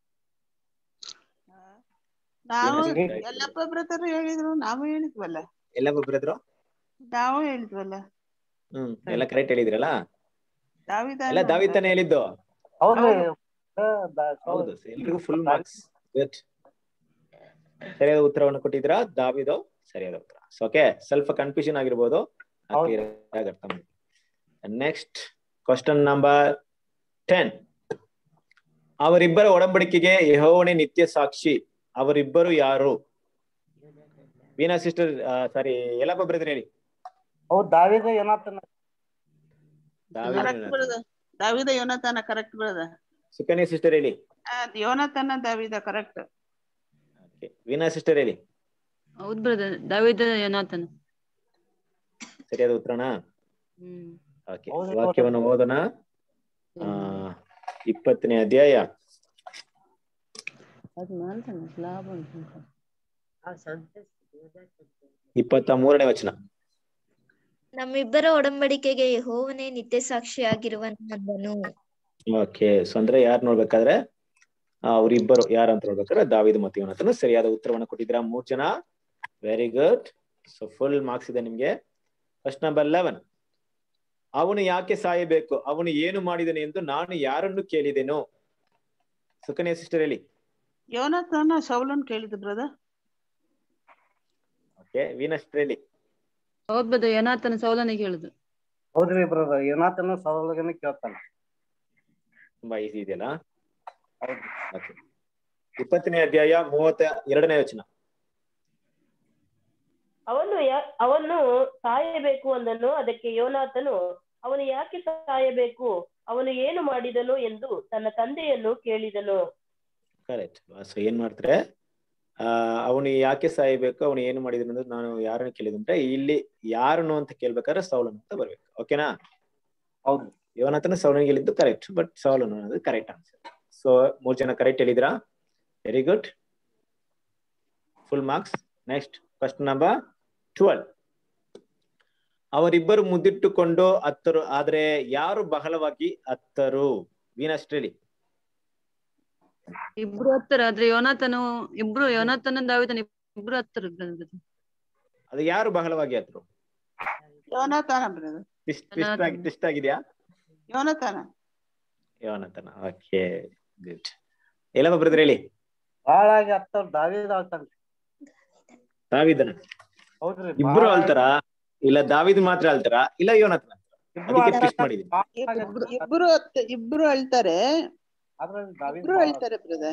Speaker 5: ನಾವು
Speaker 1: ಏನಾದ್ರು
Speaker 5: ಎಲ್ಲಪ್ಪ ಬ್ರದರ್ ಹೇಳಿದ್ರು ನಾವು ಹೇಳಿದ್ವಲ್ಲ
Speaker 1: ಎಲ್ಲ ಬ್ರದ್ರು
Speaker 5: ನಾವು ಹೇಳಿದ್ವಲ್ಲ
Speaker 1: ಹ್ಮ್ ಎಲ್ಲ ಕರೆಕ್ಟ್ ಹೇಳಿದ್ರಲ್ಲ
Speaker 5: ದಾವಿದ
Speaker 1: ಎಲ್ಲ ದಾವಿತನೇ ಹೇಳಿದ್ದು
Speaker 7: ಹೌದ್ರಿ
Speaker 1: ಹೌದು ಎಲ್ರಿಗೂ ಫುಲ್ ಮಾರ್ಕ್ಸ್ ಗುಡ್ ಸರಿಯಾದ ಉತ್ತರವನ್ನು ಕೊಟ್ಟಿದ್ದೀರಾ ದಾವಿದು ಸರಿಯಾದ ಉತ್ತರ ಓಕೆ ಸ್ವಲ್ಪ ಕನ್ಫ್ಯೂಷನ್ ಆಗಿರ್ಬೋದು clear ಆಗಿ ಅರ್ಥ ಮಾಡಿ ನೆಕ್ಸ್ಟ್ ಕ್ವಶನ್ ನಂಬರ್ ಟೆನ್ ಅವರಿಬ್ಬರ ಒಡಂಬಡಿಕೆಗೆ ಯೆಹೋವನೇ ನಿತ್ಯ ಸಾಕ್ಷಿ ಅವರಿಬ್ಬರು ಯಾರು ವೀನಾ ಸಿಸ್ಟರ್ ಸಾರಿ ಎಲ್ಲಪ್ಪ ಬ್ರದರ್ ಹೇಳಿ
Speaker 7: ಹೌದ್ ದಾವಿದ ಏನಾತನ
Speaker 5: ಕರೆಕ್ಟ್ ಬ್ರದರ್ ದಾವಿದ ಯೋನತನ ಕರೆಕ್ಟ್ ಬ್ರದರ್
Speaker 1: ಸುಕನ್ಯಾ ಸಿಸ್ಟರ್ ಹೇಳಿ
Speaker 5: ಯೋನತನ ದಾವಿದ ಕರೆಕ್ಟ್
Speaker 1: ವೀನಾ ಸಿಸ್ಟರ್ ಹೇಳಿ
Speaker 11: ಹೌದ್ ಬ್ರದರ್ ದಾವಿದ ಯೋನಾಥನ್
Speaker 1: ಸರಿಯಾದ ಉತ್ತರನಾ
Speaker 11: ಹ್ಮ್
Speaker 1: ಓಕೆ ವಾಕ್ಯವನ್ನು ಓದೋಣ ಆ ಇಪ್ಪತ್ತನೇ ಅಧ್ಯಾಯ
Speaker 11: ಅದು ಮಾಡ್ತಾನೆ ಲಾಭ ಅಂತ
Speaker 1: ಇಪ್ಪತ್ತ ಮೂರನೇ ವಚನ
Speaker 9: ನಮ್ಮಿಬ್ಬರ ಒಡಂಬಡಿಕೆಗೆ ಯೆಹೋವನೇ ನಿತ್ಯ ಸಾಕ್ಷಿಯಾಗಿರುವನು ಅಂದನು
Speaker 1: ಓಕೆ ಸೊ ಅಂದ್ರೆ ಯಾರು ನೋಡ್ಬೇಕಾದ್ರೆ ಆ, ಅವ್ರಿಬ್ಬರು ಯಾರು ಅಂತ ನೋಡ್ಬೇಕಾದ್ರೆ ದಾವಿದ ಮತ್ತು ಇವನತನು ಸರಿಯಾದ ಉತ್ತರವನ್ನು ಕೊಟ್ಟಿದ್ದೀರಾ ಮೂರ್ ಜನ very good so full marks ಇದೆ ನಿಮ್ಗೆ ಫಸ್ಟ್ ನಂಬರ್ ಲೆವೆನ್ ಅವನು ಯಾಕೆ ಸಾಯಬೇಕು ಅವನು ಏನು ಮಾಡಿದನು ಎಂದು ನಾನು ಯಾರನ್ನು ಕೇಳಿದೆನು ಸುಕನ್ಯಾ ಸಿಸ್ಟರ್ ಹೇಳಿ
Speaker 5: ಯೋನತನ ಸೌಲನ್ ಕೇಳಿದ ಬ್ರದರ್
Speaker 1: ಓಕೆ ವೀನಾ ಸಿಸ್ಟರ್ ಹೇಳಿ
Speaker 11: ಹೌದ್ ಬ್ರದರ್ ಯೋನಾಥನ್ ಸೌಲನಿಗೆ ಹೇಳುದು
Speaker 7: ಹೌದ್ರಿ ಬ್ರದರ್ ಏನಾತನ ಸೌಲಗನ ಕೇಳ್ತಾನ
Speaker 1: ತುಂಬಾ ಈಸಿ ಇದೆಯಲ್ಲ Okay. ಇಪ್ಪತ್ತನೇ ಅಧ್ಯಾಯ ಮೂವತ್ತ ಎರಡನೇ ವಚನ
Speaker 3: ಅವನು ಯಾ ಅವನು ಸಾಯಬೇಕು ಅಂದನು ಅದಕ್ಕೆ ಯೋನಾಥನು ಅವನು ಯಾಕೆ ಸಾಯಬೇಕು ಅವನು ಏನು ಮಾಡಿದನು ಎಂದು ತನ್ನ ತಂದೆಯನ್ನು ಕೇಳಿದನು
Speaker 1: ಕರೆಕ್ಟ್ ಸೊ ಏನ್ ಮಾಡ್ತಾರೆ ಆ ಅವನು ಯಾಕೆ ಸಾಯಬೇಕು ಅವನು ಏನು ಮಾಡಿದನು ಅಂದ್ರೆ ನಾನು ಯಾರನ್ನು ಕೇಳಿದಂದ್ರೆ ಇಲ್ಲಿ ಯಾರನ್ನು ಅಂತ ಕೇಳ್ಬೇಕಾದ್ರೆ ಸೌಲನ್ ಅಂತ ಬರ್ಬೇಕು ಓಕೆನಾ
Speaker 7: ಹೌದು
Speaker 1: ಇವನತನ ಸೌಲನ್ ಹೇಳಿದ್ದು ಕರೆಕ್ಟ್ ಬಟ್ ಸೌಲನ್ ಅನ್ನೋದು ಕರೆಕ್ಟ್ ಆನ್ಸರ್ ಸೊ ಮೂರ್ ಜನ ಕರೆಕ್ಟ್ ಹೇಳಿದ್ರಾ very good full marks next first number twelve ಅವರಿಬ್ಬರು ಮುದ್ದಿಟ್ಟುಕೊಂಡು ಅತ್ತರು ಆದ್ರೆ ಯಾರು ಬಹಳವಾಗಿ ಅತ್ತರು ವೀನಸ್ಟ್ರೇಲಿ
Speaker 11: ಇಬ್ರು ಹತ್ತರ ಆದ್ರೆ ಯೋನಾಥನು ಇಬ್ರು ಯೋನಾಥನ ದಾವಿದನ ಇಬ್ರು ಹತ್ತರ ಬ್ರದರ್
Speaker 1: ಅದು ಯಾರು ಬಹಳವಾಗಿ ಅತ್ತರು
Speaker 5: ಯೋನತನ ಬ್ರದರ್
Speaker 1: ಟ್ವಿಸ್ಟ್ ಟ್ವಿಸ್ಟ್ ಆಗಿ ಟ್ವಿಸ್ಟ್ ಆಗಿದ್ಯಾ
Speaker 5: ಯೋನತನ
Speaker 1: ಯೋನತನ ಓಕೆ ಗುಡ್ ಎಲ್ಲ ಬ್ರದರ್ ಹೇಳಿ
Speaker 7: ಬಾಳಾಗಿ ಹತ್ತವ್ರ ದಾವಿದ ಆಳ್ತಾನ್ರಿ
Speaker 1: ದಾವಿದನ
Speaker 7: ಹೌದ್ರಿ
Speaker 1: ಇಬ್ರು ಅಳ್ತಾರ ಇಲ್ಲ ದಾವಿದ್ ಮಾತ್ರ ಅಳ್ತಾರ ಇಲ್ಲ ಯೋನತನ ಅದಕ್ಕೆ ಟ್ವಿಸ್ಟ್ ಮಾಡಿದೀನಿ
Speaker 5: ಇಬ್ರು ಇಬ್ರು ಹತ್- ಇಬ್ರು ಅಳ್ತಾರೆ
Speaker 7: ಅದ್ರಲ್ಲಿ ದಾವಿದ
Speaker 5: ಇಬ್ರು ಅಳ್ತಾರೆ ಬ್ರದರ್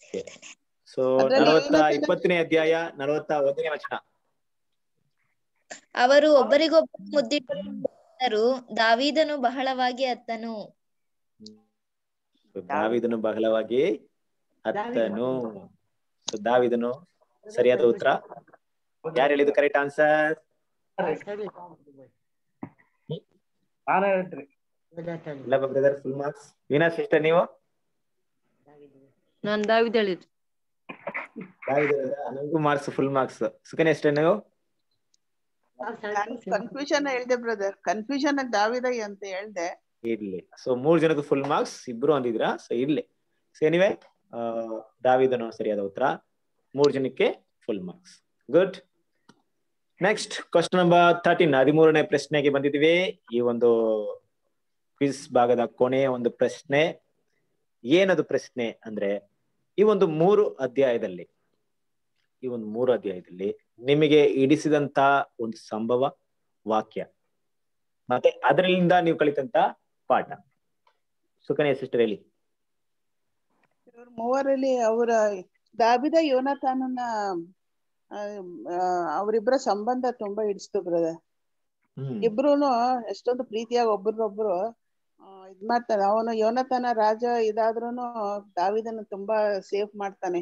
Speaker 1: ಸೊ
Speaker 5: ಅದ್ರಲ್ಲಿ
Speaker 1: ನಲವತ್ತ
Speaker 5: ಯೋನಾಥನ-
Speaker 1: ಇಪ್ಪತ್ತನೇ ಅಧ್ಯಾಯ ನಲವತ್ತ ಒಂದನೇ ವಚನ
Speaker 9: ಅವರು ಒಬ್ಬರಿಗೊಬ್ಬರು ಮುದ್ದಿಟ್ಟರು ದಾವೀದನು ಬಹಳವಾಗಿ ಅತ್ತನು
Speaker 1: So, ದಾವಿದನು ಬಹಳವಾಗಿ ಅತ್ತನು ಸೊ ದಾವಿದನು ಸರಿಯಾದ ಉತ್ತರ ಯಾರು ಹೇಳಿದ್ದು ಕರೆಕ್ಟ್ ಆನ್ಸರ್
Speaker 7: ನಾನು ಹೇಳ್ತೀನಿ
Speaker 1: ಇಲ್ಲ brother full marks Veena sister ನೀವು
Speaker 11: ನಾನ್ ದಾವಿದ್ ಹೇಳಿದ್
Speaker 1: ನನಗೂ marks full marks Sukanya sister ನೀವು
Speaker 5: ನಾನು ಕನ್ಫ್ಯೂಷನ್ ಹೇಳ್ದೆ ಬ್ರದರ್ ಕನ್ಫ್ಯೂಷನ್ ದಾವಿದ ಅಂತ ಹೇಳ್ದೆ
Speaker 1: ಇರ್ಲಿ ಸೊ ಮೂರ್ ಜನಕ್ಕೂ ಫುಲ್ ಮಾರ್ಕ್ಸ್ ಇಬ್ರು ಅಂದಿದ್ರಾ ಸೊ ಇರ್ಲಿ ಸೊ ಎನಿವೆ ದಾವಿದನು ಸರಿಯಾದ ಉತ್ತರ ಮೂರ್ ಜನಕ್ಕೆ full marks good next question number thirteen ಹದಿಮೂರನೇ ಪ್ರಶ್ನೆಗೆ ಬಂದಿದ್ದೀವಿ ಈ ಒಂದು ಕ್ವಿಸ್ ಭಾಗದ ಕೊನೆಯ ಒಂದು ಪ್ರಶ್ನೆ ಏನದು ಪ್ರಶ್ನೆ ಅಂದ್ರೆ ಈ ಒಂದು ಮೂರು ಅಧ್ಯಾಯದಲ್ಲಿ ಈ ಒಂದು ಮೂರು ಅಧ್ಯಾಯದಲ್ಲಿ ನಿಮಗೆ ಇಡಿಸಿದಂತ ಒಂದು ಸಂಭವ ವಾಕ್ಯ ಮತ್ತೆ ಅದರಿಂದ ನೀವು ಕಲಿತಂತ ಪಾಠ ಸುಕನ್ಯಾ ಸಿಸ್ಟರ್ ಹೇಳಿ
Speaker 5: ಇವ್ರ ಮೂವರಲ್ಲಿ ಅವರ ದಾವಿದ ಯೋನಾಥಾನನ ಆ, ಆ, ಅವರಿಬ್ಬರ ಸಂಬಂಧ ತುಂಬಾ ಹಿಡಿಸ್ತು ಬ್ರದರ್ ಇಬ್ರುನು ಎಷ್ಟೊಂದು ಪ್ರೀತಿಯಾಗಿ ಒಬ್ರಿಗೊಬ್ರು ಆ, ಇದ್ ಮಾಡ್ತಾನೆ ಅವನು ಯೋನತನ ರಾಜ ಇದಾದ್ರೂನು ದಾವಿದನ ತುಂಬಾ ಸೇಫ್ ಮಾಡ್ತಾನೆ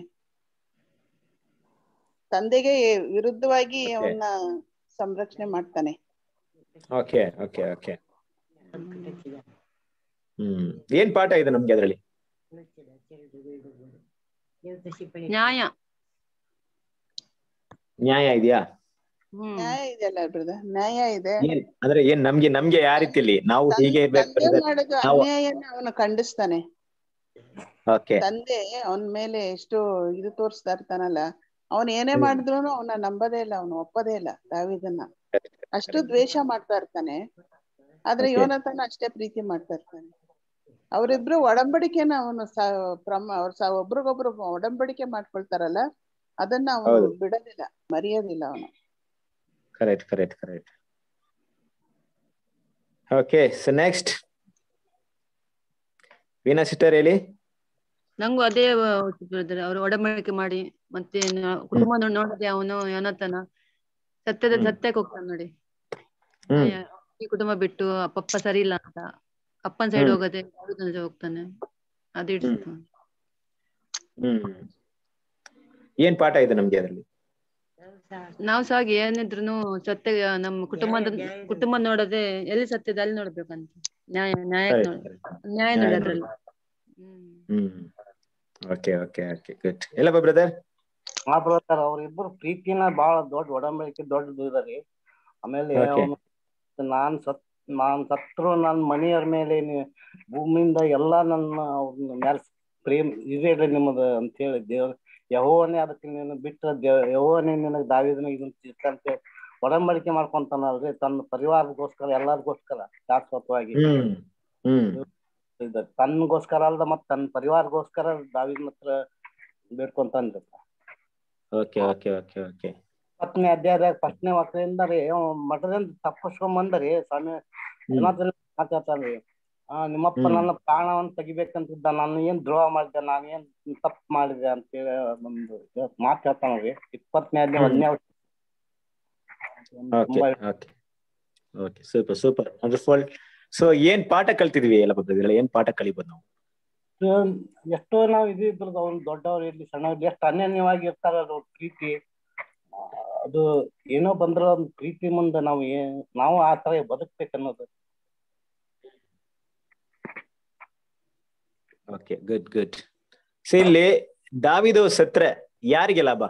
Speaker 5: ತಂದೆಗೆ ವಿರುದ್ಧವಾಗಿ ಅವನ್ನ ಸಂರಕ್ಷಣೆ ಮಾಡ್ತಾನೆ
Speaker 1: ಓಕೆ ಓಕೆ ಓಕೆ ಹ್ಮ್ ಏನ್ ಪಾಠ ಇದೆ ನಮ್ಗೆ ಅದರಲ್ಲಿ
Speaker 11: ನ್ಯಾಯ
Speaker 1: ನ್ಯಾಯ ಇದೆಯಾ
Speaker 5: ನ್ಯಾಯ ಇದೆಯಲ್ಲ ಬ್ರದರ್ ನ್ಯಾಯ ಇದೆ
Speaker 1: ಏನ್ ಅಂದ್ರೆ ಏನ್ ನಮ್ಗೆ ನಮ್ಗೆ ಯಾವ ರೀತಿಲಿ ನಾವು ಹೀಗೆ ಇರ್ಬೇಕು
Speaker 5: ತಂದೆ
Speaker 1: brother?
Speaker 5: ಮಾಡೋದು
Speaker 1: ನಾವು
Speaker 5: ಅನ್ಯಾಯನ ಅವನು ಖಂಡಿಸ್ತಾನೆ
Speaker 1: ಓಕೆ
Speaker 5: ತಂದೆ ಅವನ ಮೇಲೆ ಎಷ್ಟು ಇದು ತೋರಿಸ್ತಾ ಇರ್ತಾನಲ್ಲ ಅವನ್ ಏನೇ
Speaker 1: ಹ್ಮ್.
Speaker 5: ಮಾಡಿದ್ರು ಅವನ ನಂಬದೇ ಇಲ್ಲ ಅವನು ಒಪ್ಪದೇ ಇಲ್ಲ ದಾವಿದನ್ನ ಅಷ್ಟು ದ್ವೇಷ ಮಾಡ್ತಾ ಇರ್ತಾನೆ ಆದ್ರೆ
Speaker 1: Okay.
Speaker 5: ಯೋನತನ ಅಷ್ಟೇ ಪ್ರೀತಿ ಮಾಡ್ತಾ ಇರ್ತಾನೆ ಅವರಿಬ್ರು ಒಡಂಬಡಿಕೆನ ಅವನು ಸ- ಪ್ರಮ ಅವ್ರ ಸ ಒಬ್ರಿಗೊಬ್ರು ಒಡಂಬಡಿಕೆ ಮಾಡ್ಕೊಳ್ತಾರಲ್ಲ ಅದನ್ನ ಅವನು
Speaker 1: ಹೌದು.
Speaker 5: ಬಿಡೋದಿಲ್ಲ ಮರೆಯೋದಿಲ್ಲ ಅವನು
Speaker 1: correct correct correct okay so next Veena sister ಹೇಳಿ
Speaker 11: ನಂಗೂ ಅದೇ ಬ್ರದರ್ ಅವರು ಒಡಂಬಡಿಕೆ ಮಾಡಿ ಮತ್ತೆ ನ- ಕುಟುಂಬ ನೋ- ನೋಡದೆ ಅವನು ಯೋನತನ ಸತ್ಯದ ಸತ್ಯಕ್ಕೆ ಹೋಗ್ತಾನೆ ನೋಡಿ
Speaker 1: ಹ್ಮ್.
Speaker 11: ಯ- ಈ ಕುಟುಂಬ ಬಿಟ್ಟು ಪಪ್ಪ ಸರಿ ಇಲ್ಲ ಅಂತ ಅಪ್ಪನ ಸೈಡ್
Speaker 1: ಹ್ಮ್.
Speaker 11: ಹೋಗದೆ ದಾವೀದನ ಜೊತೆ ಹೋಗ್ತಾನೆ ಅದು ಹಿಡಿಸ್ತು
Speaker 1: ಹ್ಮ್ ಏನ್ ಪಾಠ ಇದೆ ನಮ್ಗೆ ಅದರಲ್ಲಿ
Speaker 11: ನಾವು ಸಹ ಹಾಗೆ ಏನಿದ್ರು ಸತ್ಯ ನಮ್ಮ ಕುಟುಂಬದ ಕುಟುಂಬ ನೋಡದೆ ಎಲ್ಲಿ ಸತ್ಯದ ಅಲ್ಲಿ ನೋಡ್ಬೇಕಂತ ನ್ಯಾಯ ನ್ಯಾಯ
Speaker 1: Correct,
Speaker 11: ನೋಡ್
Speaker 1: correct.
Speaker 11: ನ್ಯಾಯ
Speaker 1: ನ್ಯಾಯ
Speaker 11: ನೋಡಿ
Speaker 1: ನೋಡಿ.
Speaker 11: ಅದ್ರಲ್ಲಿ
Speaker 1: hmm okay okay okay good ಎಲ್ಲಪ್ಪ ಬ್ರದರ್
Speaker 7: ಹಾ ಬ್ರದರ್ ಅವ್ರಿಬ್ರು ಪ್ರೀತಿನ ಬಹಳ ದೊಡ್ಡ ಒಡಂಬಡಿಕೆ ದೊಡ್ಡದು ಇದರಿ ಆಮೇಲೆ
Speaker 1: Okay.
Speaker 7: ಅವ್ನು ನಾನ್ ಸತ್ ನಾನ್ ಸತ್ರು ನನ್ ಮನೆಯವ್ರ ಮೇಲೆ ನೀ- ಭೂಮಿಯಿಂದ ಎಲ್ಲಾ ನನ್ನ ಅವ್ರನ್ನ ಮ್ಯಾಲ್ ಪ್ರೇಮ್ ಇದೇ ನಿಮ್ಮದು ಅಂತ ಹೇಳಿ ದೇವ್ರ ಯಹೋವನೇ ಅದಕ್ಕೆ ನೀನು ಬಿಟ್ಟ ದೇವ್ ಯಹೋವನೇ ನಿನಗ್ ದಾವಿದನ ಇದನ್ನ ತೀರ್ಕಂತ ಒಡಂಬಡಿಕೆ ಮಾಡ್ಕೊಂತಾನಲ್ರಿ ತನ್ನ ಪರಿವಾರಗೋಸ್ಕರ ಎಲ್ಲಾರ್ಗೋಸ್ಕರ ಶಾಶ್ವತವಾಗಿ
Speaker 1: ಹ್ಮ್ ಹ್ಮ್
Speaker 7: ಇದ ತನ್ನಗೋಸ್ಕರ ಅಲ್ದ ಮತ್ ತನ್ನ ಪರಿವಾರಗೋಸ್ಕರ ದಾವಿದನ ಹತ್ರ ಬೇಡ್ಕೊಂತಾನ್ರಿ
Speaker 1: ಓಕೆ ಓಕೆ ಓಕೆ ಓಕೆ
Speaker 7: ಹತ್ತನೇ ಅಧ್ಯಾಯದಾಗ ಫಸ್ಟ್ನೇ ವಾಕ್ಯದಿಂದ ರೀ ಅವ ಮಠದಿಂದ ತಪ್ಪಿಸ್ಕೊಂಡ್ ಬಂದರಿ ಸ್ವಾಮಿ ಏನಾದ್ರೂ ಮಾತಾಡ್ತಾನ್ರಿ ಆ ನಿಮ್ಮಪ್ಪ
Speaker 1: ಹ್ಮ್.
Speaker 7: ನನ್ನ ಪ್ರಾಣವನ್ನ ತೆಗಿಬೇಕಂತಿದ್ದ ನಾನು ಏನ್ ದ್ರೋಹ ಮಾಡಿದೆ ನಾನು ಏನ್ ತಪ್ಪು ಮಾಡಿದೆ ಅಂತೇಳಿ ಒಂದು ಮಾತು ಹೇಳ್ತಾನ್ರಿ ಇಪ್ಪತ್ತನೇ ಅಧ್ಯಾಯ
Speaker 1: ಹ್ಮ್.
Speaker 7: ಒಂದನೇ ವರ್ಷ
Speaker 1: okay okay okay super super wonderful so ಏನ್ ಪಾಠ ಕಲ್ತಿದ್ವಿ ಎಲ್ಲ ಬ್ರದರ್ ಏನ್ ಪಾಠ ಕಲಿಬೋದು ನಾವು
Speaker 7: ಎಷ್ಟೋ ನಾವ್ ಇದು ಇದ್ರದ್ದು ಅವ್ರು ದೊಡ್ಡವ್ರು ಇರ್ಲಿ ಸಣ್ಣವ್ರು ಎಷ್ಟು ಅನ್ಯನ್ಯವಾಗಿ ಇರ್ತಾರ ಅವ್ರ ಪ್ರೀತಿ ಆ, ಅದು ಏನೋ ಬಂದ್ರ ಒಂದ್ ಪ್ರೀತಿ ಮುಂದೆ ನಾವು ಏನ್ ನಾವು ಆ ತರ ಬದುಕ್ಬೇಕು ಅನ್ನೋದು
Speaker 1: ಓಕೆ ಗುಡ್ ಗುಡ್ ಸೊ ಇಲ್ಲಿ ದಾವಿದು ಸತ್ರೆ ಯಾರಿಗೆ ಲಾಭ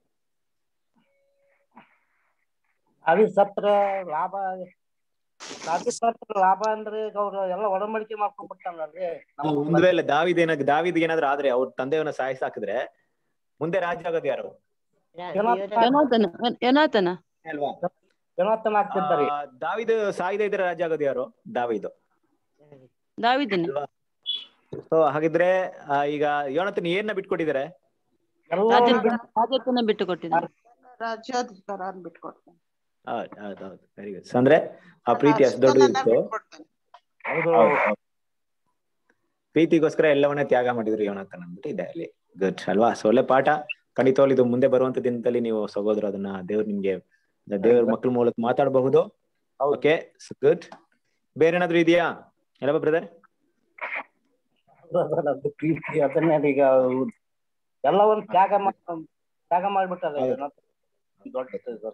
Speaker 7: ಅದು ಸತ್ರ ಲಾಭ ಅದು ಸತ್ರ ಲಾಭ ಅಂದ್ರೆ ಈಗ ಅವ್ರು ಎಲ್ಲ ಒಡಂಬಡಿಕೆ ಮಾಡ್ಕೊಂಡ್ ಬಿಡ್ತಾನಲ್ರಿ ನಮ್ಮ
Speaker 1: ಒಂದ್ ವೇಳೆ ದಾವಿದ್ ಏನಾಗ ದಾವಿದ್ ಏನಾದ್ರೂ ಆದ್ರೆ ಅವ್ರ ತಂದೆಯವನ್ನ ಸಾಯಿಸಿ ಹಾಕಿದ್ರೆ ಮುಂದೆ ರಾಜ್ಯ ಆಗೋದು ಯಾರು
Speaker 11: ಯೋನಾತನ ಯೋನಾತನ
Speaker 1: ಅಲ್ವಾ
Speaker 7: ಯೋನಾತನ ಆಗ್ತಿದ್ದಾರೆ
Speaker 1: ಆ, ದಾವಿದ್ ಸಾಯ್ದ ಇದ್ರೆ ರಾಜ್ಯ ಆಗೋದು ಯಾರು ದಾವಿದು
Speaker 11: ದಾವಿದನೆ
Speaker 1: ಸೊ ಹಾಗಿದ್ರೆ ಆ, ಈಗ ಯೋನತನ್ ಏನ ಬಿಟ್ಕೊಟ್ಟಿದ್ದಾರೆ
Speaker 11: ರಾಜ್ಯ ರಾಜ್ಯತ್ವನ ಬಿಟ್ಟು ಕೊಟ್ಟಿದ್ದಾರೆ
Speaker 5: ರಾಜ್ಯಾಧಿಕಾರ ಬಿಟ್ಕೊಡ್ತಾನೆ
Speaker 1: ಹೌದ್ ಹೌದ್ ಹೌದು ವೆರಿ ಗುಡ್ ಅಂದ್ರೆ ಆ ಪ್ರೀತಿ ಅಷ್ಟು ದೊಡ್ಡದು ಇತ್ತು ಹೌದು, ಹೌದು. ಪ್ರೀತಿಗೋಸ್ಕರ ಎಲ್ಲವನ್ನ ತ್ಯಾಗ ಮಾಡಿದ್ರು ಯೋನಾಥನ್ ಅಂದ್ಬಿಟ್ಟು ಇದೆ ಅಲ್ಲಿ ಗುಡ್ ಅಲ್ವಾ ಸೊ ಒಳ್ಳೆ ಪಾಠ ಖಂಡಿತವಾಗ್ಲೂ ಇದು ಮುಂದೆ ಬರುವಂತ ದಿನದಲ್ಲಿ ನೀವು ಸಹೋದರ ಅದನ್ನ ದೇವ್ರು ನಿಮ್ಗೆ ದೇವರ ಮಕ್ಕಳ ಮೂಲಕ ಮಾತಾಡಬಹುದು ಓಕೆ ಗುಡ್ ಬೇರೆ ಏನಾದ್ರು ಇದೆಯಾ ಎಲ್ಲ ಬ್ರದರ್
Speaker 7: Brother, ಅದು ಪ್ರೀತಿ ಅದನ್ನೇ ಈಗ ಅವ್ರು ಎಲ್ಲ ಒಂದು ತ್ಯಾಗ ಮಾಡ್ ತ್ಯಾಗ ಮಾಡ್ಬಿಟ್ಟಾರೆ ದೊಡ್ಡ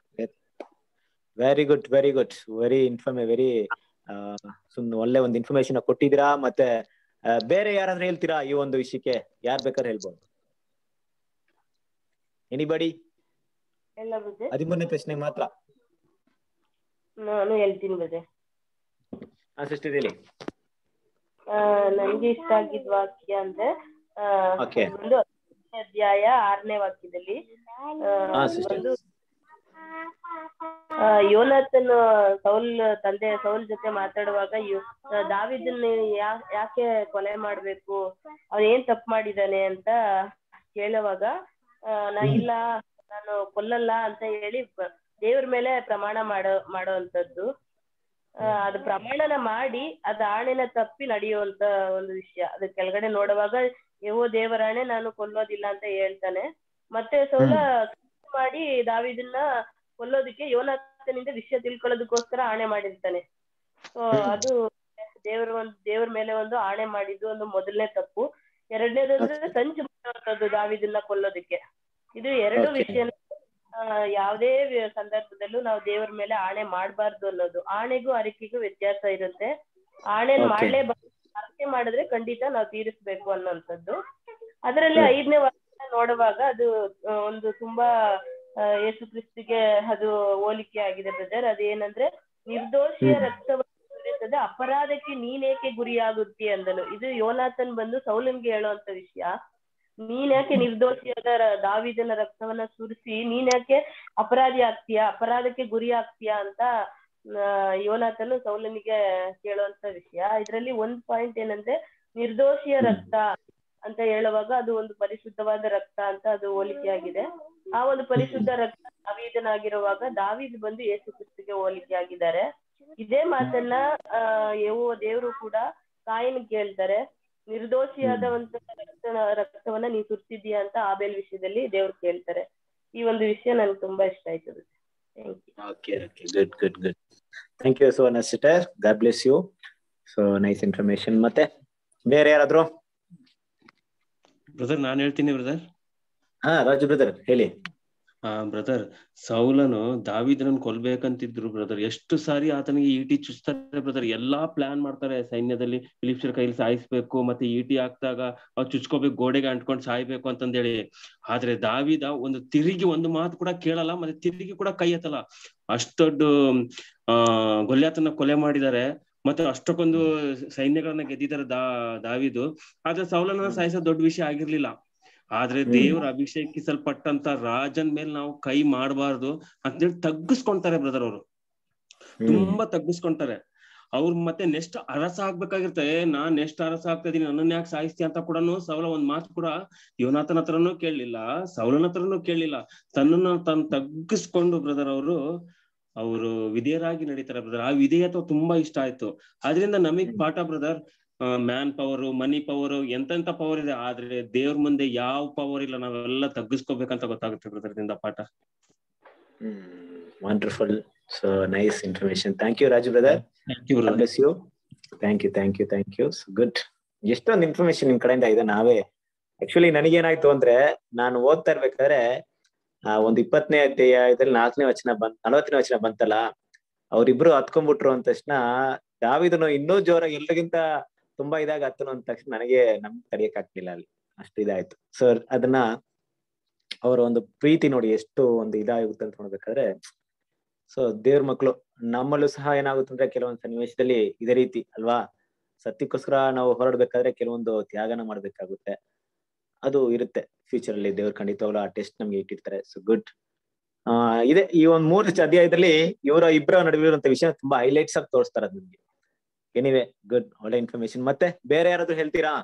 Speaker 1: very good very good very ಇನ್ಫಾರ್ಮೇ ವೆರಿ ಸುಮ್ನೆ ಒಳ್ಳೆ ಒಂದು ಇನ್ಫಾರ್ಮೇಶನ್ ಕೊಟ್ಟಿದ್ದೀರಾ ಮತ್ತೆ ಆ, ಬೇರೆ ಯಾರಾದ್ರೂ ಹೇಳ್ತೀರಾ ಈ ಒಂದು ವಿಷಯಕ್ಕೆ ಯಾರ್ ಬೇಕಾದ್ರೆ ಹೇಳ್ಬೋದು ಎನಿಬಡಿ
Speaker 3: ಎಲ್ಲ ಬುದ್ಧಿ
Speaker 1: ಹದಿಮೂರನೇ ಪ್ರಶ್ನೆ ಮಾತ್ರ
Speaker 3: ನಾನು ಹೇಳ್ತೀನಿ ಬುದ್ಧಿ
Speaker 1: ಹಾ ಸಿಸ್ಟರ್ ಹೇಳಿ
Speaker 3: ಆ ನನ್ಗೆ ಇಷ್ಟ ಆಗಿದ್ ವಾಕ್ಯ ಅಂದ್ರೆ ಆ
Speaker 1: Okay.
Speaker 3: ಒಂದು ಹತ್ತನೇ ಅಧ್ಯಾಯ ಆರನೇ ವಾಕ್ಯದಲ್ಲಿ ಆ,
Speaker 1: ಹಾ ಸಿಸ್ಟರ್
Speaker 3: ಒಂದು ಆ, ಯೋನಾಥನ್ ಸೌಲ್ ತಂದೆ ಸೌಲ್ ಜೊತೆ ಮಾತಾಡುವಾಗ ಯೋ- ಆ, ದಾವಿದನ್ನ ಯಾ- ಯಾಕೆ ಕೊಲೆ ಮಾಡ್ಬೇಕು ಅವ್ನ್ ಏನ್ ತಪ್ಪು ಮಾಡಿದಾನೆ ಅಂತ ಕೇಳುವಾಗ ಆ, ನಾ ಇಲ್ಲ ನಾನು ಕೊಲ್ಲಲ್ಲ ಅಂತ ಹೇಳಿ ಬ- ದೇವ್ರ ಮೇಲೆ ಪ್ರಮಾಣ ಮಾಡೋ ಮಾಡೋವಂಥದ್ದು ಆ, ಅದು ಪ್ರಮಾಣನ ಮಾಡಿ ಅದ್ ಆಣೆನ ತಪ್ಪಿ ನಡೆಯುವಂತ ಒಂದು ವಿಷಯ ಅದು ಕೆಳಗಡೆ ನೋಡುವಾಗ ಯಹೋ ದೇವರಾಣೆ ನಾನು ಕೊಲ್ಲೋದಿಲ್ಲ ಅಂತ ಹೇಳ್ತಾನೆ ಮತ್ತೆ ಸೌಲ ಮಾಡಿ ದಾವಿದನ್ನ ಕೊಲ್ಲೋದಕ್ಕೆ ಯೋನಾಥನಿಂದ ವಿಷಯ ತಿಳ್ಕೊಳ್ಳೋದಕ್ಕೋಸ್ಕರ ಆಣೆ ಮಾಡಿರ್ತಾನೆ ಸೊ ಅದು ದೇವರ ಒಂದು ದೇವ್ರ ಮೇಲೆ ಒಂದು ಆಣೆ ಮಾಡಿದ್ದು ಒಂದು ಮೊದಲನೇ ತಪ್ಪು ಎರಡನೇದು ಅಂದ್ರೆ ಸಂಚು ಮಾಡುವಂತದ್ದು ದಾವಿದನ್ನ ಕೊಲ್ಲೋದಕ್ಕೆ ಇದು ಎರಡು
Speaker 1: Okay.
Speaker 3: ವಿಷಯ ಯಾವುದೇ ವಿ- ಸಂದರ್ಭದಲ್ಲೂ ನಾವು ದೇವ್ರ ಮೇಲೆ ಆಣೆ ಮಾಡಬಾರ್ದು ಅನ್ನೋದು ಆಣೆಗೂ ಅರಿಕೆಗೂ ವ್ಯತ್ಯಾಸ ಇರುತ್ತೆ ಆಣೆನ್
Speaker 1: Okay.
Speaker 3: ಮಾಡ್ಲೇಬಾರ್ದು ಅರಿಕೆ ಮಾಡಿದ್ರೆ ಖಂಡಿತ ನಾವು ತೀರಿಸ್ಬೇಕು ಅನ್ನೋಂಥದ್ದು ಅದರಲ್ಲಿ
Speaker 1: ಹ್ಮ್.
Speaker 3: ಐದನೇ ವಾಕ್ಯ ನೋಡುವಾಗ ಅದು ಆ, ಒಂದು ತುಂಬಾ ಆ, ಯೇಸು ಕ್ರಿಸ್ತಿಗೆ ಅದು ಹೋಲಿಕೆ ಆಗಿದೆ ಬ್ರದರ್ ಅದೇನಂದ್ರೆ ನಿರ್ದೋಷಿಯ
Speaker 1: ಹ್ಮ್.
Speaker 3: ರಕ್ತವನ್ನು ಸುರಿಸದೆ ಅಪರಾಧಕ್ಕೆ ನೀನೇಕೆ ಗುರಿಯಾಗುತ್ತಿ ಅಂದನು ಇದು ಯೋನಾಥನ್ ಬಂದು ಸೌಲನ್ಗೆ ಹೇಳುವಂತ ವಿಷಯ ನೀನ್ ಯಾಕೆ ನಿರ್ದೋಷಿಯಾದ ರ- ದಾವಿದನ ರಕ್ತವನ್ನ ಸುರಿಸಿ ನೀನ್ ಯಾಕೆ ಅಪರಾಧಿ ಆಗ್ತೀಯಾ ಅಪರಾಧಕ್ಕೆ ಗುರಿ ಆಗ್ತೀಯಾ ಅಂತ ಆ, ಯೋನಾಥನು ಸೌಲನಿಗೆ ಕೇಳುವಂತ ವಿಷಯ ಇದ್ರಲ್ಲಿ ಒಂದ್ ಪಾಯಿಂಟ್ ಏನಂದ್ರೆ ನಿರ್ದೋಷಿಯ ರಕ್ತ ಅಂತ ಹೇಳುವಾಗ ಅದು ಒಂದು ಪರಿಶುದ್ಧವಾದ ರಕ್ತ ಅಂತ ಅದು ಹೋಲಿಕೆಯಾಗಿದೆ ಆ ಒಂದು ಪರಿಶುದ್ಧ ರಕ್ತ ದಾವೀದನಾಗಿರುವಾಗ ದಾವೀದ್ ಬಂದು ಯೇಸು ಕ್ರಿಸ್ತಿಗೆ ಹೋಲಿಕೆ ಆಗಿದ್ದಾರೆ ಇದೇ ಮಾತನ್ನ ಆ ಯೆಹೋವ ದೇವರು ಕೂಡ ಕಾಯಿನ್ ಕೇಳ್ತಾರೆ ನಿರ್ದೋಷಿಯಾದ ಒಂದು ರಕ್ತ ರಕ್ತವನ್ನ ನೀನ್ ಸುರ್ತಿದ್ಯಾ ಅಂತ ಆಬೇಲ್ ವಿಷಯದಲ್ಲಿ ದೇವ್ರು ಕೇಳ್ತಾರೆ ಈ ಒಂದು ವಿಷಯ ನನ್ಗೆ ತುಂಬಾ ಇಷ್ಟ ಆಯ್ತು thank you
Speaker 1: okay okay good good good thank you so much sister God bless you so nice information ಮತ್ತೆ ಬೇರೆ ಯಾರಾದ್ರು
Speaker 12: ಬ್ರದರ್ ನಾನ್ ಹೇಳ್ತೀನಿ ಬ್ರದರ್
Speaker 1: ಹಾ ರಾಜು ಬ್ರದರ್ ಹೇಳಿ
Speaker 12: ಹಾ ಬ್ರದರ್ ಸೌಲನು ದಾವಿದನನ್ ಕೊಲ್ಬೇಕಂತಿದ್ರು ಬ್ರದರ್ ಎಷ್ಟು ಸಾರಿ ಆತನಿಗೆ ಈಟಿ ಚುಚ್ತಾರೆ ಬ್ರದರ್ ಎಲ್ಲಾ ಪ್ಲಾನ್ ಮಾಡ್ತಾರೆ ಸೈನ್ಯದಲ್ಲಿ ಫಿಲಿಪ್ಸರ್ ಕೈಲಿ ಸಾಯಿಸ್ಬೇಕು ಮತ್ತೆ ಈಟಿ ಹಾಕ್ದಾಗ ಅವ್ ಚುಚ್ಕೋಬೇಕು ಗೋಡೆಗೆ ಅಂಟ್ಕೊಂಡು ಸಾಯ್ಬೇಕು ಅಂತಂದೇಳಿ ಆದ್ರೆ ದಾವಿದ ಒಂದು ತಿರುಗಿ ಒಂದು ಮಾತು ಕೂಡ ಕೇಳಲ್ಲ ಮತ್ತೆ ತಿರುಗಿ ಕೂಡ ಕೈ ಎತ್ತಲ್ಲ ಅಷ್ಟ್ ದೊಡ್ಡ ಆ ಗೊಲ್ಯಾತನ ಕೊಲೆ ಮಾಡಿದ್ದಾರೆ ಮತ್ತೆ ಅಷ್ಟಕ್ಕೊಂದು ಸೈನ್ಯಗಳನ್ನ ಗೆದ್ದಿದ್ದಾರೆ ದಾ ದಾವಿದು ಆದ್ರೆ ಸೌಲನ ಸಾಯಿಸೋ ದೊಡ್ಡ ವಿಷಯ ಆಗಿರ್ಲಿಲ್ಲ ಆದ್ರೆ ದೇವ್ರ ಅಭಿಷೇಕಿಸಲ್ಪಟ್ಟಂತ ರಾಜನ್ ಮೇಲೆ ನಾವು ಕೈ ಮಾಡಬಾರ್ದು ಅಂತೇಳಿ ತಗ್ಗಿಸ್ಕೊಂತಾರೆ ಬ್ರದರ್ ಅವರು ತುಂಬಾ ತಗ್ಗಿಸ್ಕೊಂತಾರೆ ಅವ್ರು ಮತ್ತೆ ನೆಕ್ಸ್ಟ್ ಅರಸ ಆಗ್ಬೇಕಾಗಿರುತ್ತೆ ನಾನ್ ನೆಕ್ಸ್ಟ್ ಅರಸ ಆಗ್ತಾ ಇದೀನಿ ನನ್ನನ್ನ ಯಾಕೆ ಸಾಯಿಸ್ತಿ ಅಂತ ಕೂಡ ಸೌಲ ಒಂದ್ ಮಾತು ಕೂಡ ಯೋನಾಥನ ಹತ್ರನೂ ಕೇಳಲಿಲ್ಲ ಸೌಲನ ಹತ್ರನೂ ಕೇಳಲಿಲ್ಲ ತನ್ನನ್ನ ತಾನು ತಗ್ಗಿಸ್ಕೊಂಡು ಬ್ರದರ್ ಅವರು ಅವರು ವಿಧೇಯರಾಗಿ ನಡೀತಾರೆ ಬ್ರದರ್ ಆ ವಿಧೇಯತ್ವ ತುಂಬಾ ಇಷ್ಟ ಆಯ್ತು ಅದರಿಂದ ನಮಗ್ ಪಾಠ brother man power money power ಎಂತೆಂತ ಪವರ್ ಇದೆ ಆದ್ರೆ ದೇವ್ರ ಮುಂದೆ ಯಾವ ಪವರ್ ಇಲ್ಲ ನಾವೆಲ್ಲ ತಗ್ಗಿಸ್ಕೋಬೇಕಂತ ಗೊತ್ತಾಗುತ್ತೆ ಬ್ರದರ್ ದಿಂದ ಪಾಠ
Speaker 1: wonderful so nice information thank you Raju brother
Speaker 12: thank you brother
Speaker 1: bless you thank you thank you thank you good ಎಷ್ಟೊಂದು ಇನ್ಫಾರ್ಮೇಶನ್ ನಿಮ್ ಕಡೆಯಿಂದ ಇದೆ ನಾವೇ ಆಕ್ಚುಲಿ ನನಗೇನಾಯ್ತು ಅಂದ್ರೆ ನಾನು ಓದ್ತಾ ಇರ್ಬೇಕಾದ್ರೆ ಆ ಒಂದ್ ಇಪ್ಪತ್ತನೇ ಅಧ್ಯಾಯದಲ್ಲಿ ನಾಲ್ಕನೇ ವಚನ ಬಂತ್ ನಲವತ್ತನೇ ವಚನ ಬಂತಲ್ಲ ಅವ್ರಿಬ್ರು ಹತ್ಕೊಂಡ್ಬಿಟ್ರು ಅಂದ ತಕ್ಷಣ ದಾವಿದನು ಇನ್ನೂ ಜೋರ ಎಲ್ರಿಗಿಂತ ತುಂಬಾ ಇದಾಗ ಹತ್ತನು ಅಂದ ತಕ್ಷಣ ನನಗೆ ನಮ್ ತಡಿಯಕ್ ಆಗ್ಲಿಲ್ಲ ಅಲ್ಲಿ ಅಷ್ಟು ಇದಾಯ್ತು ಸೊ ಅದನ್ನ ಅವರ ಒಂದು ಪ್ರೀತಿ ನೋಡಿ ಎಷ್ಟು ಒಂದು ಇದಾಗುತ್ತೆ ಅಂತ ನೋಡ್ಬೇಕಾದ್ರೆ ಸೊ ದೇವ್ರ ಮಕ್ಕಳು ನಮ್ಮಲ್ಲೂ ಸಹ ಏನಾಗುತ್ತೆ ಅಂದ್ರೆ ಕೆಲವೊಂದು ಸನ್ನಿವೇಶದಲ್ಲಿ ಇದೇ ರೀತಿ ಅಲ್ವಾ ಸತ್ಯಕ್ಕೋಸ್ಕರ ನಾವು ಹೋರಾಡ್ಬೇಕಾದ್ರೆ ಕೆಲವೊಂದು ತ್ಯಾಗನ ಮಾಡ್ಬೇಕಾಗುತ್ತೆ ಅದು ಇರುತ್ತೆ ಫ್ಯೂಚರ್ ಅಲ್ಲಿ ದೇವ್ರ ಖಂಡಿತವಾಗ್ಲೂ ಆ ಟೆಸ್ಟ್ ನಮ್ಗೆ ಇಟ್ಟಿರ್ತಾರೆ ಸೊ ಗುಡ್ ಆ ಇದೆ ಈ ಒಂದ್ ಮೂರು ಅಧ್ಯಾಯದಲ್ಲಿ ಇವರ ಇಬ್ಬರ ನಡುವೆ ಇರುವಂತ ವಿಷಯ ತುಂಬಾ ಹೈಲೈಟ್ಸ್ ಆಗಿ ತೋರಿಸ್ತಾರೆ ಅದ್ ನಿಮ್ಗೆ ಎನಿವೆ ಗುಡ್ ಒಳ್ಳೆ ಇನ್ಫಾರ್ಮೇಶನ್ ಮತ್ತೆ ಬೇರೆ ಯಾರಾದ್ರೂ ಹೇಳ್ತೀರಾ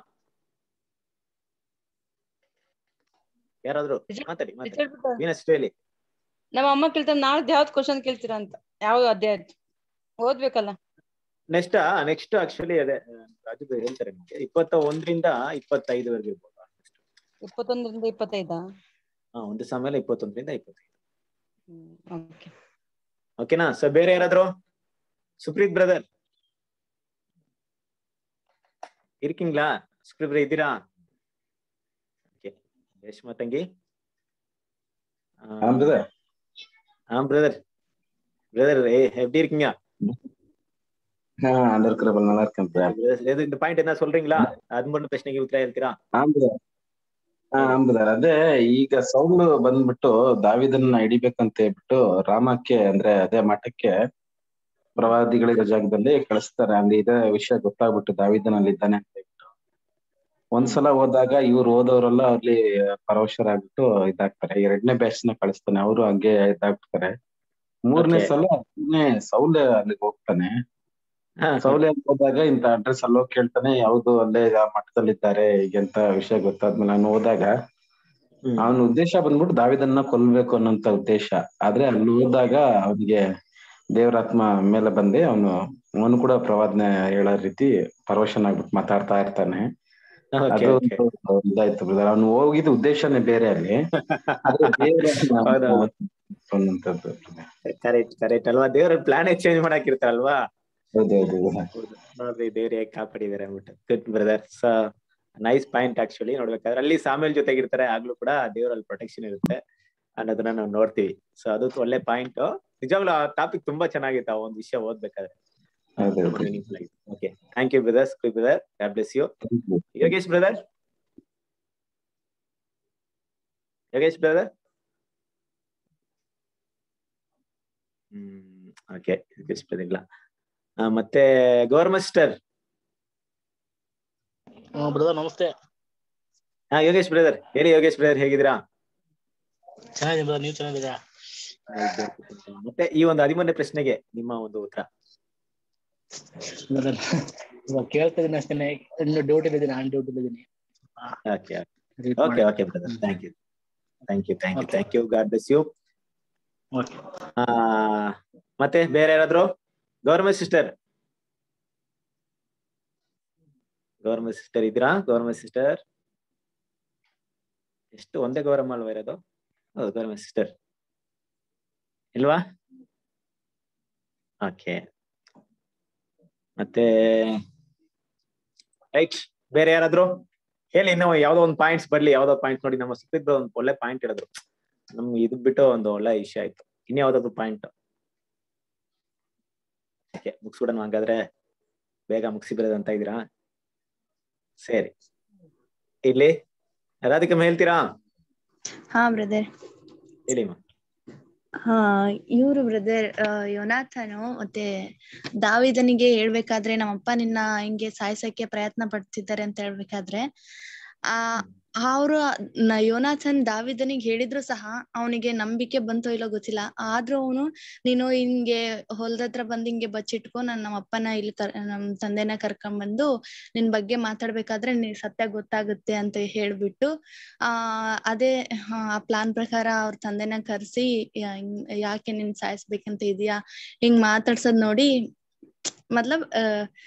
Speaker 1: ಯಾರಾದ್ರೂ ಮಾತಾಡಿ ಮಾತಾಡಿ ವೀನಸ್ ಹೇಳಿ
Speaker 11: ನಮ್ಮ ಅಮ್ಮ ಕೇಳ್ತಾರೆ ನಾಳ್ದು ಯಾವ್ದು ಕ್ವಶನ್ ಕೇಳ್ತೀರಾ ಅಂತ ಯಾವ ಅಧ್ಯಾಯ ಓದ್ಬೇಕಲ್ಲ
Speaker 1: ನೆಕ್ಸ್ಟ್ ನೆಕ್ಸ್ಟ್ ಆಕ್ಚುಲಿ ಅದೇ ರಾಜು ಬೇರೆ ಹೇಳ್ತಾರೆ ನಿಮ್ಗೆ ಇಪ್ಪತ್ತ ಒಂದರಿಂದ ಇಪ್ಪತ್ತೈದವರೆಗೆ ಇರ್ಬೋದು
Speaker 11: ಇಪ್ಪತ್ತೊಂದರಿಂದ ಇಪ್ಪತ್ತೈದಾ
Speaker 1: ಹಾ ಒಂದು ಸಮಯ ಇಪ್ಪತ್ತೊಂದರಿಂದ ಇಪ್ಪತ್ತೈದು
Speaker 11: ಓಕೆ
Speaker 1: ಓಕೆನಾ ಸೊ ಬೇರೆ ಯಾರಾದ್ರು ಸುಪ್ರೀತ್ ಬ್ರದರ್ ಇರ್ಕಿಂಗ್ಲಾ ಸುಪ್ರೀತ್ ಬ್ರದರ್ ಇದ್ದೀರಾ ಓಕೆ ರೇಷ್ಮಾ ತಂಗಿ
Speaker 13: ஆ பிரதர்
Speaker 1: ஆ பிரதர் பிரதர் எப்படி இருக்கீங்க
Speaker 13: ஆ அந்த இருக்கிற நல்லா இருக்கேன் பிரதர்
Speaker 1: எது இந்த பாயிண்ட் என்ன சொல்றீங்களா அது மட்டும் பிரச்சனைಗೆ ಉತ್ತರ ಹೇಳ್ತೀರಾ
Speaker 13: ஆ பிரதர் ಹಾ ಬ್ರದರ್ ಅದೇ ಈಗ ಸೌಲು ಬಂದ್ಬಿಟ್ಟು ದಾವಿದನ್ನ ಹಿಡಿಬೇಕಂತ ಹೇಳ್ಬಿಟ್ಟು ರಾಮಕ್ಕೆ ಅಂದ್ರೆ ಅದೇ ಮಠಕ್ಕೆ ಪ್ರವಾದಿಗಳ ಜಾಗದಲ್ಲಿ ಕಳಿಸ್ತಾರೆ ಅಲ್ಲಿ ಇದೇ ವಿಷಯ ಗೊತ್ತಾಗ್ಬಿಟ್ಟು ದಾವಿದನಲ್ಲಿ ಇದ್ದಾನೆ ಅಂತ ಹೇಳ್ಬಿಟ್ಟು ಒಂದ್ಸಲ ಹೋದಾಗ ಇವ್ರು ಹೋದವರೆಲ್ಲ ಅಲ್ಲಿ ಪರವಶರಾಗ್ಬಿಟ್ಟು ಇದಾಗ್ತಾರೆ ಎರಡನೇ ಬ್ಯಾಚ್ ನ ಕಳಿಸ್ತಾನೆ ಅವರು ಹಂಗೆ ಇದಾಗ್ತಾರೆ ಮೂರನೇ
Speaker 1: Okay.
Speaker 13: ಸಲ ಸುಮ್ನೆ ಸೌಲೆ ಅಲ್ಲಿಗೆ ಹೋಗ್ತಾನೆ ಸೌಲೆ ಅಂತ ಹೋದಾಗ ಇಂತ ಅಡ್ರೆಸ್ ಅಲ್ಲಿ ಹೋಗಿ ಕೇಳ್ತಾನೆ ಯಾವ್ದು ಅಲ್ಲೇ ಆ ಮಠದಲ್ಲಿದ್ದಾರೆ ಈಗಂತ ವಿಷಯ ಗೊತ್ತಾದ್ಮೇಲೆ ನಾನು ಹೋದಾಗ ಅವನ ಉದ್ದೇಶ ಬಂದ್ಬಿಟ್ಟು ದಾವಿದನ್ನ ಕೊಲ್ಬೇಕು ಅನ್ನೋಂತ ಉದ್ದೇಶ ಆದ್ರೆ ಅಲ್ಲಿ ಹೋದಾಗ ಅವನಿಗೆ ದೇವರಾತ್ಮ ಮೇಲೆ ಬಂದೆ ಅವನು ಅವನು ಕೂಡ ಪ್ರವಾದನೆ ಹೇಳೋ ರೀತಿ ಪರವಶನಾಗ್ಬಿಟ್ಟು ಮಾತಾಡ್ತಾ ಇರ್ತಾನೆ
Speaker 1: Okay,
Speaker 13: ಅದು
Speaker 1: okay.
Speaker 13: ಒಂದು ಇದಾಯ್ತು ಬ್ರದರ್ ಅವ್ನು ಹೋಗಿದ್ದು ಉದ್ದೇಶನೇ ಬೇರೆ ಅಲ್ಲಿ ಆದ್ರೆ ದೇವ್ರ
Speaker 1: ಹೌದೌದು.
Speaker 13: ಅನ್ನುವಂಥದ್ದು
Speaker 1: ಕರೆಕ್ಟ್ ಕರೆಕ್ಟ್ ಅಲ್ವಾ ದೇವ್ರ ಪ್ಲಾನ್ ಚೇಂಜ್ ಮಾಡಾಕಿರ್ತಾರಲ್ವಾ
Speaker 13: ಹೌದೌದು
Speaker 1: ನೋಡ್ರಿ ದೇವ್ರ ಹೇಗ್ ಕಾಪಾಡಿದಾರೆ ಅಂದ್ಬಿಟ್ಟು good brother so nice point actually ನೋಡ್ಬೇಕಾದ್ರೆ ಅಲ್ಲಿ ಸಾಮೇಲ್ ಜೊತೆಗಿರ್ತಾರೆ ಆಗ್ಲೂ ಕೂಡ ದೇವ್ರಲ್ಲಿ ಪ್ರೊಟೆಕ್ಷನ್ ಇರುತ್ತೆ ಅನ್ನೋದನ್ನ ನಾವು ನೋಡ್ತೀವಿ ಸೊ ಅದು ಒಳ್ಳೆ ಪಾಯಿಂಟ್ ನಿಜವಾಗ್ಲೂ ಆ ಟಾಪಿಕ್ ತುಂಬಾ ಚೆನ್ನಾಗಿತ್ತು ಆ ಒಂದು ವಿಷಯ ಓದ್ಬೇಕಾದ್ರೆ
Speaker 13: ಹೌದೌದು
Speaker 1: ಮೀನಿಂಗ್ಫುಲ್ ಆಗಿತ್ತು okay thank you brothers brother God bless you Yogesh brother Yogesh brother hmm okay Yogesh brother ಇಲ್ಲ ಆ, ಮತ್ತೆ ಗೌರ್ಮಸ್ಟರ್
Speaker 14: ಬ್ರದರ್ ನಮಸ್ತೆ
Speaker 1: ಹಾ ಯೋಗೇಶ್ ಬ್ರದರ್ ಹೇಳಿ ಯೋಗೇಶ್ ಬ್ರದರ್ ಹೇಗಿದ್ದೀರಾ
Speaker 14: ಚೆನ್ನಾಗಿದೆ ಬ್ರದರ್ ನೀವು ಚೆನ್ನಾಗಿದ್ದೀರಾ
Speaker 1: ಮತ್ತೆ ಈ ಒಂದು ಹದಿಮೂರನೇ ಪ್ರಶ್ನೆಗೆ ನಿಮ್ಮ ಒಂದು ಉತ್ತರ
Speaker 14: ಬ್ರದರ್ ಇವಾಗ ಕೇಳ್ತಾ ಇದೀನಿ ಅಷ್ಟೇನೆ ಇನ್ನು ಡ್ಯೂಟಿ ಇದ್ದೀನಿ ಆನ್ ಡ್ಯೂಟಿ ಇದ್ದೀನಿ
Speaker 1: okay okay okay brother thank you thank you thank you thank you God bless you ಮತ್ತೆ ಬೇರೆ ಯಾರಾದ್ರು ಗೌರ್ಮೆಂಟ್ ಸಿಸ್ಟರ್ ಗೌರ್ಮೆಂಟ್ ಸಿಸ್ಟರ್ ಇದ್ದೀರಾ ಗೌರ್ಮೆಂಟ್ ಸಿಸ್ಟರ್ ಎಷ್ಟು ಒಂದೇ ಗೌರಮ್ಮ ಅಲ್ವಾ ಇರೋದು ಹೌದು ಗೌರ್ಮೆಂಟ್ ಸಿಸ್ಟರ್ ಇಲ್ವಾ ಓಕೆ ಮತ್ತೆ ರೈಟ್ ಬೇರೆ ಯಾರಾದ್ರು ಹೇಳಿ ಇನ್ನು ಯಾವ್ದೋ ಒಂದು ಪಾಯಿಂಟ್ಸ್ ಬರ್ಲಿ ಯಾವ್ದೋ ಪಾಯಿಂಟ್ ನೋಡಿ ನಮ್ಮ ಸುತ್ತಿದ್ದು ಒಂದು ಒಳ್ಳೆ ಪಾಯಿಂಟ್ ಹೇಳಿದ್ರು ನಮ್ಗೆ ಇದು ಬಿಟ್ಟು ಒಂದು ಒಳ್ಳೆ ವಿಷಯ ಆಯ್ತು ಇನ್ ಯಾವ್ದಾದ್ರು ಪಾಯಿಂಟ್ ಓಕೆ ಮುಗಿಸ್ಬಿಡೋಣ ಹಂಗಾದ್ರೆ ಬೇಗ ಮುಗಿಸಿ ಅಂತ ಇದ್ದೀರಾ ಸರಿ ಇಲ್ಲಿ ರಾಧಿಕಮ್ಮ ಹೇಳ್ತೀರಾ
Speaker 15: ಹಾ ಬ್ರದರ್
Speaker 1: ಹೇಳಿ
Speaker 15: ಹಾ ಇವ್ರು ಬ್ರದರ್ ಯೋನಾಥನು ಮತ್ತೆ ದಾವಿದನಿಗೆ ಹೇಳ್ಬೇಕಾದ್ರೆ ನಮ್ಮಪ್ಪ ನಿನ್ನ ಹಿಂಗೆ ಸಾಯ್ಸಕ್ಕೆ ಪ್ರಯತ್ನ ಪಡ್ತಿದ್ದಾರೆ ಅಂತ ಹೇಳ್ಬೇಕಾದ್ರೆ ಆ ಅವ್ರು ನ- ಯೋನಾಥನ್ ದಾವಿದನಿಗೆ ಹೇಳಿದ್ರು ಸಹ ಅವನಿಗೆ ನಂಬಿಕೆ ಬಂತೋ ಇಲ್ಲೋ ಗೊತ್ತಿಲ್ಲ ಆದ್ರೂ ಅವನು ನೀನು ಹಿಂಗೆ ಹೊಲದತ್ರ ಬಂದ್ ಹಿಂಗೆ ಬಚ್ಚಿಟ್ಕೊ ನಾನ್ ನಮ್ಮ ಅಪ್ಪನ ಇಲ್ಲಿ ಕರ್ ನಮ್ ತಂದೆನ ಕರ್ಕೊಂಡ್ ನಿನ್ ಬಗ್ಗೆ ಮಾತಾಡ್ಬೇಕಾದ್ರೆ ನೀ ಸತ್ಯ ಗೊತ್ತಾಗುತ್ತೆ ಅಂತ ಹೇಳ್ಬಿಟ್ಟು ಆ ಅದೇ ಆ ಪ್ಲಾನ್ ಪ್ರಕಾರ ಅವ್ರ ತಂದೆನ ಕರ್ಸಿ ಯಾ- ಹಿಂಗ್ ಯಾಕೆ ನಿನ್ ಸಾಯಿಸ್ಬೇಕಂತ ಇದೀಯಾ ಹಿಂಗ್ ಮಾತಾಡ್ಸೋದ್ ನೋಡಿ ಮತ್ಲಬ್ ಆ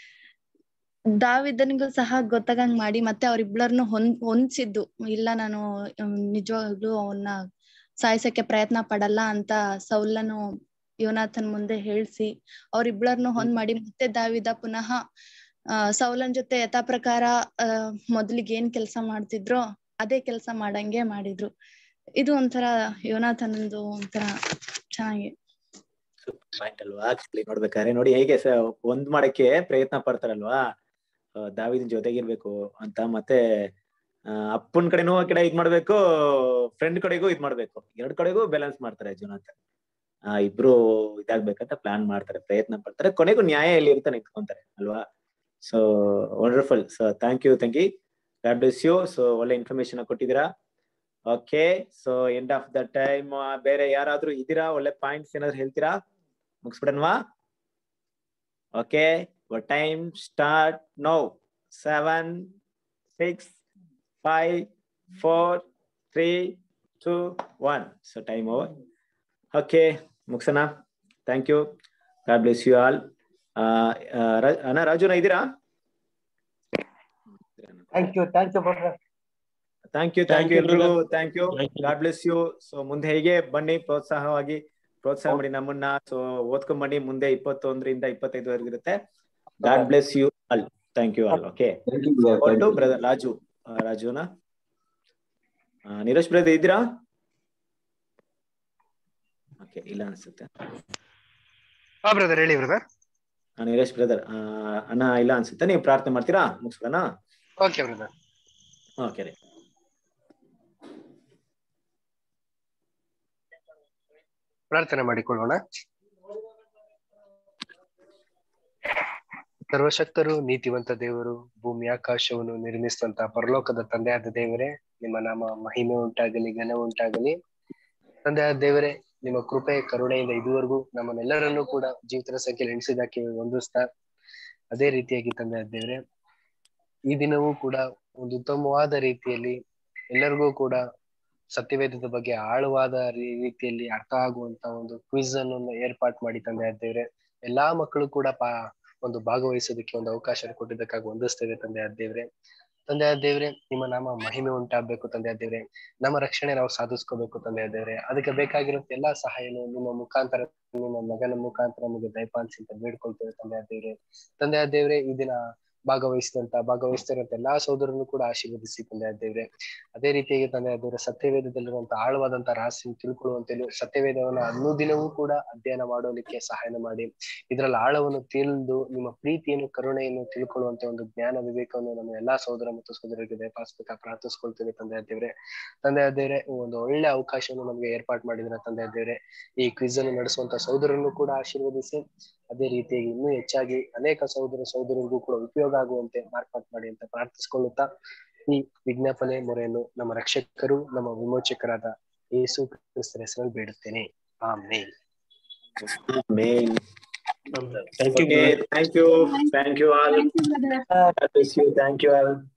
Speaker 15: ದಾವಿದನಿಗೂ ಸಹ ಗೊತ್ತಾಗಂಗ್ ಮಾಡಿ ಮತ್ತೆ ಅವ್ರಿಬ್ಳರ್ನು ಹೊಂದ್ ಹೊಂದ್ಸಿದ್ದು ಇಲ್ಲ ನಾನು ಹ್ಮ್, ನಿಜವಾಗ್ಲೂ ಅವನ್ನ ಸಾಯ್ಸಕ್ಕೆ ಪ್ರಯತ್ನ ಪಡಲ್ಲ ಅಂತ ಸೌಲನು ಯೋನಾಥನ್ ಮುಂದೆ ಹೇಳ್ಸಿ ಅವ್ರಿಬ್ಳರ್ನು ಹೊಂದ್ ಮಾಡಿ ಮತ್ತೆ ದಾವಿದ ಪುನಃ ಆ ಸೌಲನ್ ಜೊತೆ ಯಥಾ ಪ್ರಕಾರ ಆ ಮೊದ್ಲಿಗೆ ಏನ್ ಕೆಲ್ಸ ಮಾಡ್ತಿದ್ರೋ ಅದೇ ಕೆಲ್ಸ ಮಾಡಂಗೆ ಮಾಡಿದ್ರು ಇದು ಒಂಥರ ಯೋನಾಥನಂದು ಒಂಥರ ಚೆನ್ನಾಗಿ
Speaker 1: ಪಾಯಿಂಟ್ ಅಲ್ವಾ ಆಕ್ಚುಲಿ ನೋಡ್ಬೇಕಾದ್ರೆ ನೋಡಿ ಹೇಗೆ ಸ ಒಂದ್ ಮಾಡಕ್ಕೆ ಪ್ರಯತ್ನ ಪಡ್ತಾರಲ್ವಾ ಆ, ದಾವಿದನ್ ಜೊತೆಗಿರ್ಬೇಕು ಅಂತ ಮತ್ತೆ ಆ, ಅಪ್ಪನ್ ಕಡೆನೂ ಆ ಕಡೆ ಇದ್ ಮಾಡ್ಬೇಕು ಫ್ರೆಂಡ್ ಕಡೆಗೂ ಇದ್ ಮಾಡ್ಬೇಕು ಎರಡ್ ಕಡೆಗೂ ಬ್ಯಾಲೆನ್ಸ್ ಮಾಡ್ತಾರೆ ಜೊನಾಥನ್ ಆ ಇಬ್ರು ಇದಾಗ್ಬೇಕಂತ ಪ್ಲಾನ್ ಮಾಡ್ತಾರೆ ಪ್ರಯತ್ನ ಪಡ್ತಾರೆ ಕೊನೆಗೂ ನ್ಯಾಯ ಎಲ್ಲಿ ಇರುತ್ತೆ ನಿಂತ್ಕೊಂತಾರೆ ಅಲ್ವಾ so wonderful so thank you ತಂಗಿ ಗಾಡ್ ಬ್ಲೆಸ್ ಯು ಸೊ ಒಳ್ಳೆ ಇನ್ಫಾರ್ಮೇಶನ್ ಕೊಟ್ಟಿದ್ದೀರಾ okay so end of the time ಬೇರೆ ಯಾರಾದ್ರೂ ಇದ್ದೀರಾ ಒಳ್ಳೆ ಪಾಯಿಂಟ್ಸ್ ಏನಾದ್ರು ಹೇಳ್ತೀರಾ ಮುಗಿಸ್ಬಿಡನ್ವಾ okay time start no seven six five four three two one so time over okay ಮುಗಿಸೋಣ thank you God bless you all ಅಣ್ಣ ರಾಜುನ ಇದ್ದೀರಾ
Speaker 7: thank you thank you brother
Speaker 1: thank you thank you ಎಲ್ರಿಗೂ thank you God bless you so ಮುಂದೆ ಹೇಗೆ ಬನ್ನಿ ಪ್ರೋತ್ಸಾಹವಾಗಿ ಪ್ರೋತ್ಸಾಹ ಮಾಡಿ ನಮ್ಮನ್ನ ಸೊ ಓದ್ಕೊಂಡ್ ಬನ್ನಿ ಮುಂದೆ ಇಪ್ಪತ್ತೊಂದರಿಂದ ಇಪ್ಪತ್ತೈದವರೆಗೆ ಇರುತ್ತೆ God bless you all thank you all okay
Speaker 13: Thank you, brother. Thank you.
Speaker 1: Brother Raju ಆ, ರಾಜುನಾ ಆ, ನೀರಜ್ ಬ್ರದರ್ ಇದ್ದೀರಾ ಓಕೆ ಇಲ್ಲ ಅನ್ಸುತ್ತೆ
Speaker 16: ಹಾ ಬ್ರದರ್ ಹೇಳಿ ಬ್ರದರ್
Speaker 1: ಆ, ನೀರಜ್ ಬ್ರದರ್ ಅಣ್ಣ ಇಲ್ಲ ಅನ್ಸುತ್ತೆ ನೀವು ಪ್ರಾರ್ಥನೆ ಮಾಡ್ತೀರಾ ಮುಗಿಸ್ಕೊಳ್ಳೋಣ
Speaker 16: ಓಕೆ ಬ್ರದರ್
Speaker 1: ಓಕೆ ರೀ
Speaker 16: ಪ್ರಾರ್ಥನೆ ಮಾಡಿಕೊಳ್ಳೋಣ ಸರ್ವಶಕ್ತರು ನೀತಿವಂತ ದೇವರು ಭೂಮಿ ಆಕಾಶವನ್ನು ನಿರ್ಮಿಸಿದಂತ ಪರಲೋಕದ ತಂದೆಯಾದ ದೇವರೇ ನಿಮ್ಮ ನಾಮ ಮಹಿಮೆ ಉಂಟಾಗಲಿ ಘನ ಉಂಟಾಗಲಿ ತಂದೆಯಾದ ದೇವರೇ ನಿಮ್ಮ ಕೃಪೆ ಕರುಣೆಯಿಂದ ಇದುವರೆಗೂ ನಮ್ಮನ್ನೆಲ್ಲರನ್ನೂ ಕೂಡ ಜೀವಿತರ ಸಂಖ್ಯೆಯಲ್ಲಿ ಎಣಿಸಿದಾಕೆ ಹೊಂದಿಸ್ತಾ ಅದೇ ರೀತಿಯಾಗಿ ತಂದೆಯಾದ ದೇವರೇ ಈ ದಿನವೂ ಕೂಡ ಒಂದು ಉತ್ತಮವಾದ ರೀತಿಯಲ್ಲಿ ಎಲ್ಲರಿಗೂ ಕೂಡ ಸತ್ಯವೇದದ ಬಗ್ಗೆ ಆಳವಾದ ರೀ- ರೀತಿಯಲ್ಲಿ ಅರ್ಥ ಆಗುವಂತ ಒಂದು ಕ್ವಿಜ್ ಅನ್ನು ಏರ್ಪಾಟ್ ಮಾಡಿ ತಂದೆ ದೇವ್ರೆ ಎಲ್ಲಾ ಮಕ್ಕಳು ಕೂಡ ಪಾ ಒಂದು ಭಾಗವಹಿಸೋದಕ್ಕೆ ಒಂದು ಅವಕಾಶ ಕೊಟ್ಟಿದ್ದಕ್ಕಾಗಿ ಹೊಂದಿಸ್ತೇವೆ ತಂದೆ ದೇವ್ರೆ ತಂದೆ ದೇವ್ರೆ ನಿಮ್ಮ ನಾಮ ಮಹಿಮೆ ಉಂಟಾಗ್ಬೇಕು ತಂದೆ ದೇವ್ರೆ ನಮ್ಮ ರಕ್ಷಣೆ ನಾವು ಸಾಧಿಸ್ಕೋಬೇಕು ತಂದೆ ದೇವ್ರೆ ಅದಕ್ಕೆ ಬೇಕಾಗಿರೋ ಎಲ್ಲಾ ಸಹಾಯನು ನಿಮ್ಮ ಮುಖಾಂತರ ನಿಮ್ಮ ಮಗನ ಮುಖಾಂತರ ನಮಗೆ ದಯಪಾಲಿಸಿ ಅಂತ ಬೇಡ್ಕೊಳ್ತೇವೆ ತಂದೆ ದೇವ್ರೆ ತಂದೆ ದೇವ್ರೆ ಈ ದಿನ ಭಾಗವಹಿಸಿದಂತ ಭಾಗವಹಿಸ್ತಿರುವಂತ ಎಲ್ಲಾ ಸೋದರನ್ನು ಕೂಡ ಆಶೀರ್ವದಿಸಿ ತಂದೆ ದೇವ್ರೆ ಅದೇ ರೀತಿಯಾಗಿ ತಂದೆ ದೇವರ ಸತ್ಯವೇದದಲ್ಲಿರುವಂತ ಆಳವಾದಂತ ರಹಸ್ಯ ತಿಳ್ಕೊಳ್ಳುವಂತೆ ಸತ್ಯವೇದವನ್ನ ಅನುದಿನವೂ ಕೂಡ ಅಧ್ಯಯನ ಮಾಡೋಲಿಕ್ಕೆ ಸಹಾಯ ಮಾಡಿ ಇದರಲ್ಲಿ ಆಳವನ್ನು ತಿಳಿದು ನಿಮ್ಮ ಪ್ರೀತಿಯನ್ನು ಕರುಣೆಯನ್ನು ತಿಳ್ಕೊಳ್ಳುವಂತ ಒಂದು ಜ್ಞಾನ ವಿವೇಕವನ್ನು ನಮ್ಮ ಎಲ್ಲಾ ಸಹೋದರ ಮತ್ತು ಸಹೋದರರಿಗೆ ದಯಪಾಲಿಸ್ಬೇಕಾ ಪ್ರಾರ್ಥಿಸ್ಕೊಳ್ತೇವೆ ತಂದೆ ದೇವ್ರೆ ತಂದೆ ದೇವ್ರೆ ಒಂದು ಒಳ್ಳೆ ಅವಕಾಶವನ್ನು ನಮ್ಗೆ ಏರ್ಪಾಟ್ ಮಾಡಿದ್ರ ತಂದೆ ದೇವ್ರೆ ಈ ಕ್ವಿಜ್ ಅನ್ನು ನಡೆಸುವಂತ ಸಹೋದರನ್ನು ಕೂಡ ಆಶೀರ್ವದಿಸಿ ಅದೇ ರೀತಿಯಾಗಿ ಇನ್ನೂ ಹೆಚ್ಚಾಗಿ ಅನೇಕ ಸಹೋದರ ಸಹೋದರಿಗೂ ಕೂಡ ಉಪಯೋಗ ಆಗುವಂತೆ ಮಾರ್ಪಾಟ್ ಮಾಡಿ ಅಂತ ಪ್ರಾರ್ಥಿಸ್ಕೊಳ್ಳುತ್ತಾ ಈ ವಿಜ್ಞಾಪನೆ ಮೊರೆಯನ್ನು ನಮ್ಮ ರಕ್ಷಕರು ನಮ್ಮ ವಿಮೋಚಕರಾದ ಯೇಸು ಕ್ರಿಸ್ತರ ಹೆಸರಲ್ಲಿ ಬೇಡುತ್ತೇನೆ ಆಮೇಲೆ
Speaker 1: ಮೇನ್
Speaker 12: Thank you,
Speaker 1: Okay,
Speaker 12: brother.
Speaker 1: thank you, thank you all. God bless you. Thank you all.